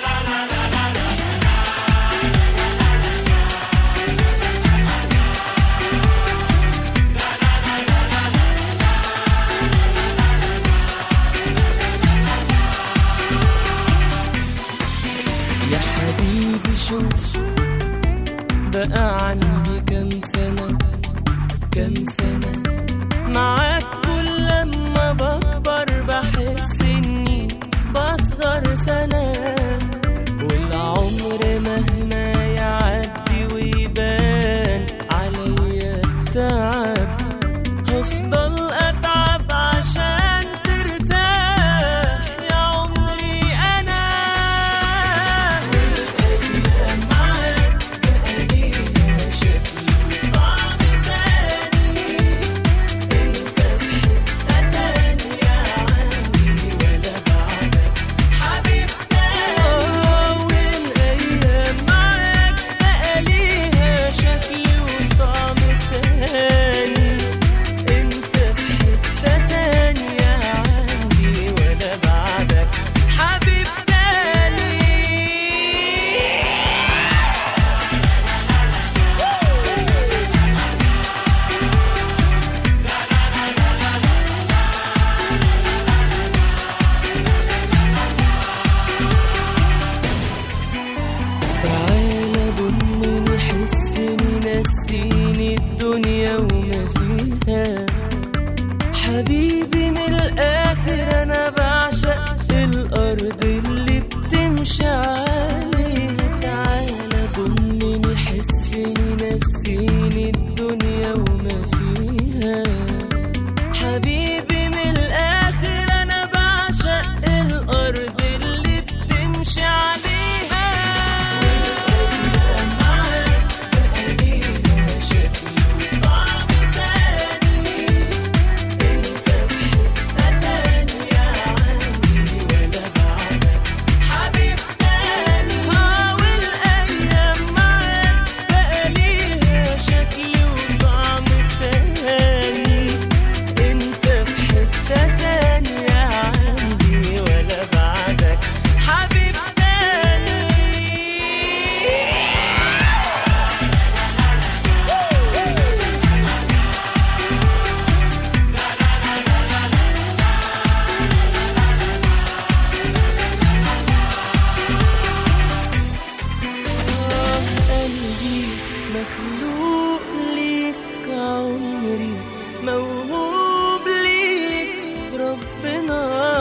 الدنيا وما فيها حبيبي من الآخر أنا بعشق الأرض اللي بتمشي عليها تعالى ضمني حسني نسيني الدنيا وما فيها حبيبي من الآخر أنا بعشق الأرض اللي بتمشي عليها انت في حتة تانية عندي ولا بعدك حبيب تاني آه قلبي مخلوق ليك عمري موهوب ليك ربنا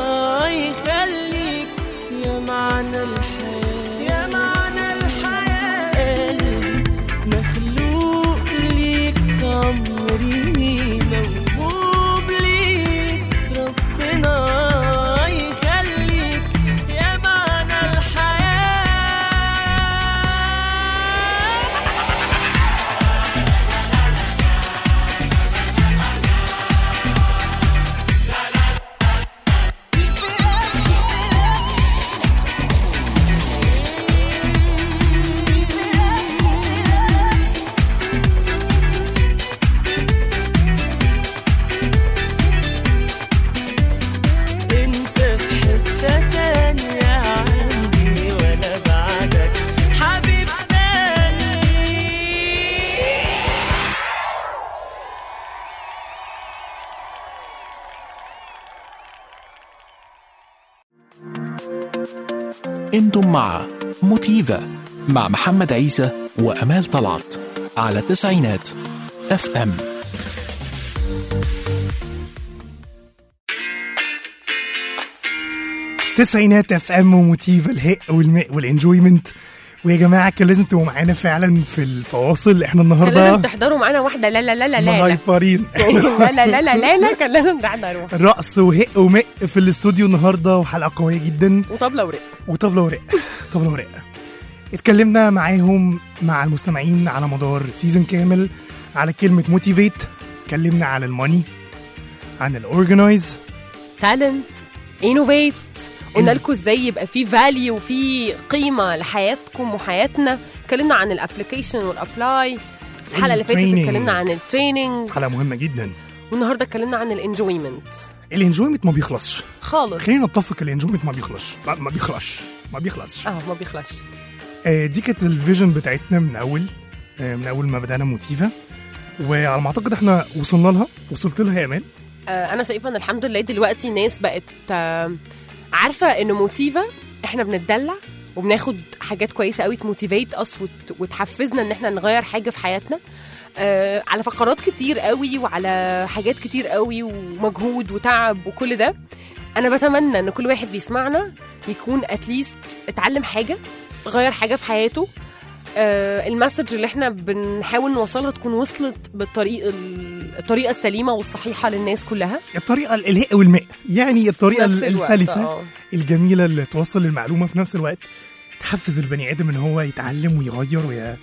يخليك يا معنى الحياة يا معنى الحياة قلبي مخلوق ليك عمري موهوب ليك ربنا يخليك يا معنى الحياة انت في حتة تانية عندي ولا بعدك حبيب تاني انتم مع موتيفا مع محمد عيسى وامال طلعت على تسعينات اف ام تسعينات اف ام وموتيفا الهق والماء والانجويمنت ويا جماعه كان لازم تبقوا معانا فعلا في الفواصل احنا كان لازم النهارده تحضروا معانا واحده لا لا لا لا لا لا مهايبرين لا لا لا لا لا لا كان لازم تحضروا رقص وهق وماء في الاستوديو النهارده وحلقه قويه جدا وطبله ورق وطبله ورق طبله ورق اتكلمنا معاهم مع المستمعين على مدار سيزون كامل على كلمه موتيفيت اتكلمنا على الماني عن الاورجنايز تالنت انوفيت قلنا لكم ازاي يبقى في فاليو وفي قيمه لحياتكم وحياتنا اتكلمنا عن الابلكيشن والابلاي الحلقه اللي فاتت التريننج. اتكلمنا عن التريننج حلقه مهمه جدا والنهارده اتكلمنا عن الانجويمنت الانجويمنت ما بيخلصش خالص خلينا نتفق الانجويمنت ما بيخلصش ما, ما بيخلصش ما بيخلصش اه ما بيخلصش آه، دي كانت الفيجن بتاعتنا من اول آه، من اول ما بدانا موتيفا وعلى ما اعتقد احنا وصلنا لها وصلت لها يا امان آه، انا شايفه ان الحمد لله دلوقتي الناس بقت آه، عارفه ان موتيفا احنا بنتدلع وبناخد حاجات كويسه قوي تموتيفيت اس وت- وتحفزنا ان احنا نغير حاجه في حياتنا آه، على فقرات كتير قوي وعلى حاجات كتير قوي ومجهود وتعب وكل ده انا بتمنى ان كل واحد بيسمعنا يكون اتليست اتعلم حاجه غير حاجه في حياته آه، المسج اللي احنا بنحاول نوصلها تكون وصلت بالطريقه الطريقه السليمه والصحيحه للناس كلها الطريقه الالهاء والماء يعني الطريقه نفس الوقت، السلسه آه. الجميله اللي توصل المعلومه في نفس الوقت تحفز البني ادم ان هو يتعلم ويغير وي...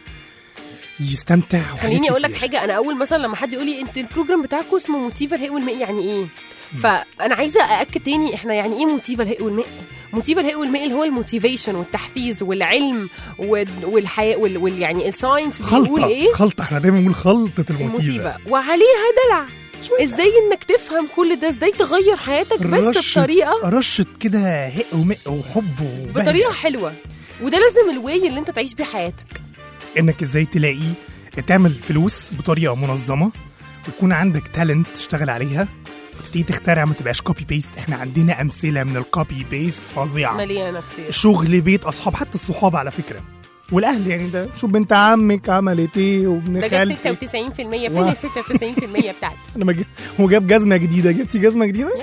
يستمتع وحاجات خليني اقول لك كتير. حاجه انا اول مثلا لما حد يقول لي انت البروجرام بتاعكم اسمه موتيفا الهاء والماء يعني ايه فانا عايزه ااكد تاني احنا يعني ايه موتيفا الهاء والماء موتيفا الهاء والماء اللي هو الموتيفيشن والتحفيز والعلم وال- والحياه وال, وال يعني الساينس بيقول خلطه ايه خلطه احنا دايما بنقول خلطه الموتيفا الموتيفا وعليها دلع ازاي انك تفهم كل ده ازاي تغير حياتك بس رشة- بطريقه رشه كده هق وماء وحب وبهجة. بطريقه حلوه وده لازم الواي اللي انت تعيش بيه حياتك انك ازاي تلاقي تعمل فلوس بطريقه منظمه ويكون عندك تالنت تشتغل عليها وتبتدي تخترع ما تبقاش كوبي بيست احنا عندنا امثله من الكوبي بيست فظيعه مليانه كتير شغل بيت اصحاب حتى الصحاب على فكره والاهل يعني ده شوف بنت عمك عملت ايه وابن ده جاب خالتك 96% فين واو. ال 96% بتاعتي انا ما جي- هو جاب جزمه جديده جبتي جزمه جديده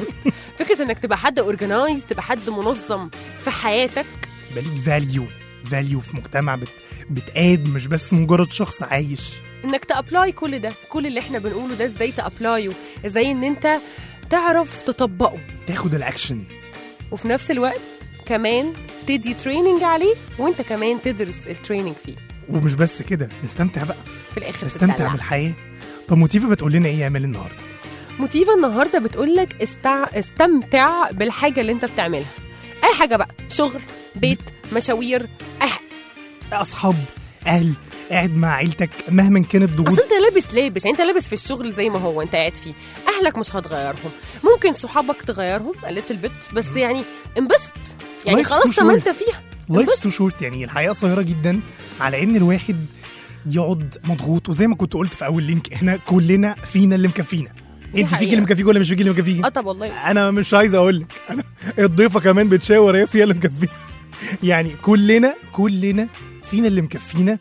فكره انك تبقى حد اورجنايز تبقى حد منظم في حياتك يبقى ليك فاليو فاليو في مجتمع بت... بتقاد مش بس مجرد شخص عايش انك تابلاي كل ده كل اللي احنا بنقوله ده ازاي تابلايه ازاي ان انت تعرف تطبقه تاخد الاكشن وفي نفس الوقت كمان تدي تريننج عليه وانت كمان تدرس التريننج فيه ومش بس كده نستمتع بقى في الاخر نستمتع تتدلع. بالحياه طب موتيفا بتقول لنا ايه يا امال النهارده موتيفا النهارده بتقول لك استع... استمتع بالحاجه اللي انت بتعملها اي حاجه بقى شغل بيت مشاوير أح... اصحاب اهل قاعد مع عيلتك مهما كانت ضغوط اصل انت لابس لابس يعني انت لابس في الشغل زي ما هو انت قاعد فيه اهلك مش هتغيرهم ممكن صحابك تغيرهم قلت البيت بس يعني انبسط يعني Life's خلاص too طب ما short. انت فيها لايف تو شورت يعني الحياه قصيره جدا على ان الواحد يقعد مضغوط وزي ما كنت قلت في اول لينك احنا كلنا فينا اللي مكفينا انت فيك حقيقة. اللي مكفيك ولا مش فيك اللي مكفيك اه طب والله انا مش عايز اقول لك انا الضيفه كمان بتشاور هي فيها اللي مكفيها يعني كلنا كلنا فينا اللي مكفينا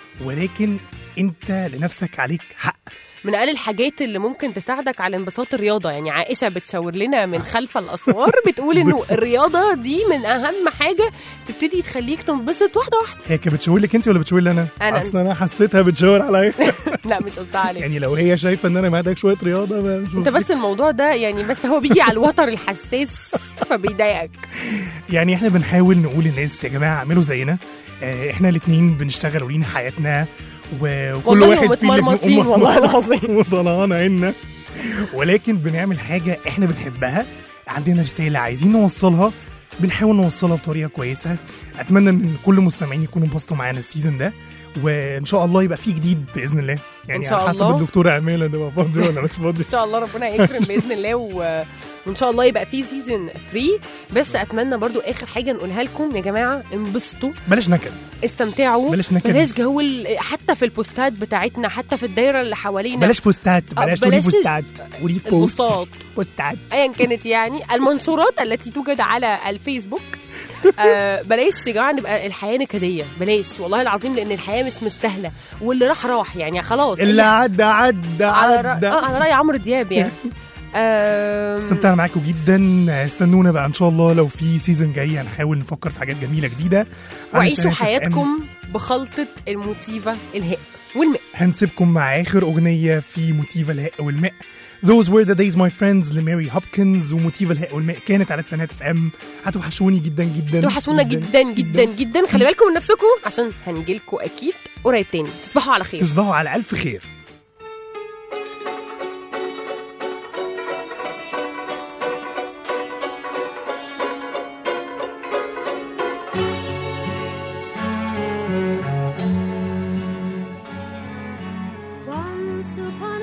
ولكن انت لنفسك عليك حق من اقل الحاجات اللي ممكن تساعدك على انبساط الرياضه يعني عائشه بتشاور لنا من خلف الاسوار بتقول انه الرياضه دي من اهم حاجه تبتدي تخليك تنبسط واحده واحده هي كانت بتشاور لك انت ولا بتشاور لي انا؟ أنا. اصل انا حسيتها بتشاور عليا لا مش قصدها عليك يعني لو هي شايفه ان انا محتاج شويه رياضه ما مش انت بس الموضوع ده يعني بس هو بيجي على الوتر الحساس فبيضايقك يعني احنا بنحاول نقول للناس يا جماعه اعملوا زينا آه، احنا الاثنين بنشتغل ولينا حياتنا و- وكل والله واحد فينا ومتمرمطين والله العظيم. وطلعان عنا ولكن بنعمل حاجه احنا بنحبها عندنا رساله عايزين نوصلها بنحاول نوصلها بطريقه كويسه اتمنى ان كل المستمعين يكونوا انبسطوا معانا السيزون ده وان شاء الله يبقى فيه جديد باذن الله يعني إن شاء على حسب الله. الدكتوره امال تبقى فاضي ولا مش فاضي ان شاء الله ربنا يكرم باذن الله و... وان شاء الله يبقى في سيزون 3 بس اتمنى برضو اخر حاجه نقولها لكم يا جماعه انبسطوا بلاش نكد استمتعوا بلاش نكد. بلاش جو ال- حتى في البوستات بتاعتنا حتى في الدايره اللي حوالينا بلاش بوستات آه، بلاش تقولي بلاش بوستات قولي بوست البوستات بوستات ايا كانت يعني المنشورات التي توجد على الفيسبوك آه بلاش يا جماعه نبقى الحياه نكديه بلاش والله العظيم لان الحياه مش مستاهله واللي راح راح يعني خلاص اللي أي- عدى عدى على رأ... عدى آه على راي عمرو دياب يعني آم، استمتعنا معاكم جدا استنونا بقى ان شاء الله لو في سيزون جاي هنحاول نفكر في حاجات جميله جديده على وعيشوا سنة FM. حياتكم بخلطه الموتيفا الهاء والماء هنسيبكم مع اخر اغنيه في موتيفا الهاء والماء Those were the days my friends لماري هوبكنز وموتيفا الهاء والماء كانت على سنات اف ام هتوحشوني جدا جدا توحشونا جدا جدا جدا خلي بالكم من نفسكم عشان هنجيلكم اكيد قريب تاني تصبحوا على خير تصبحوا على الف خير Once upon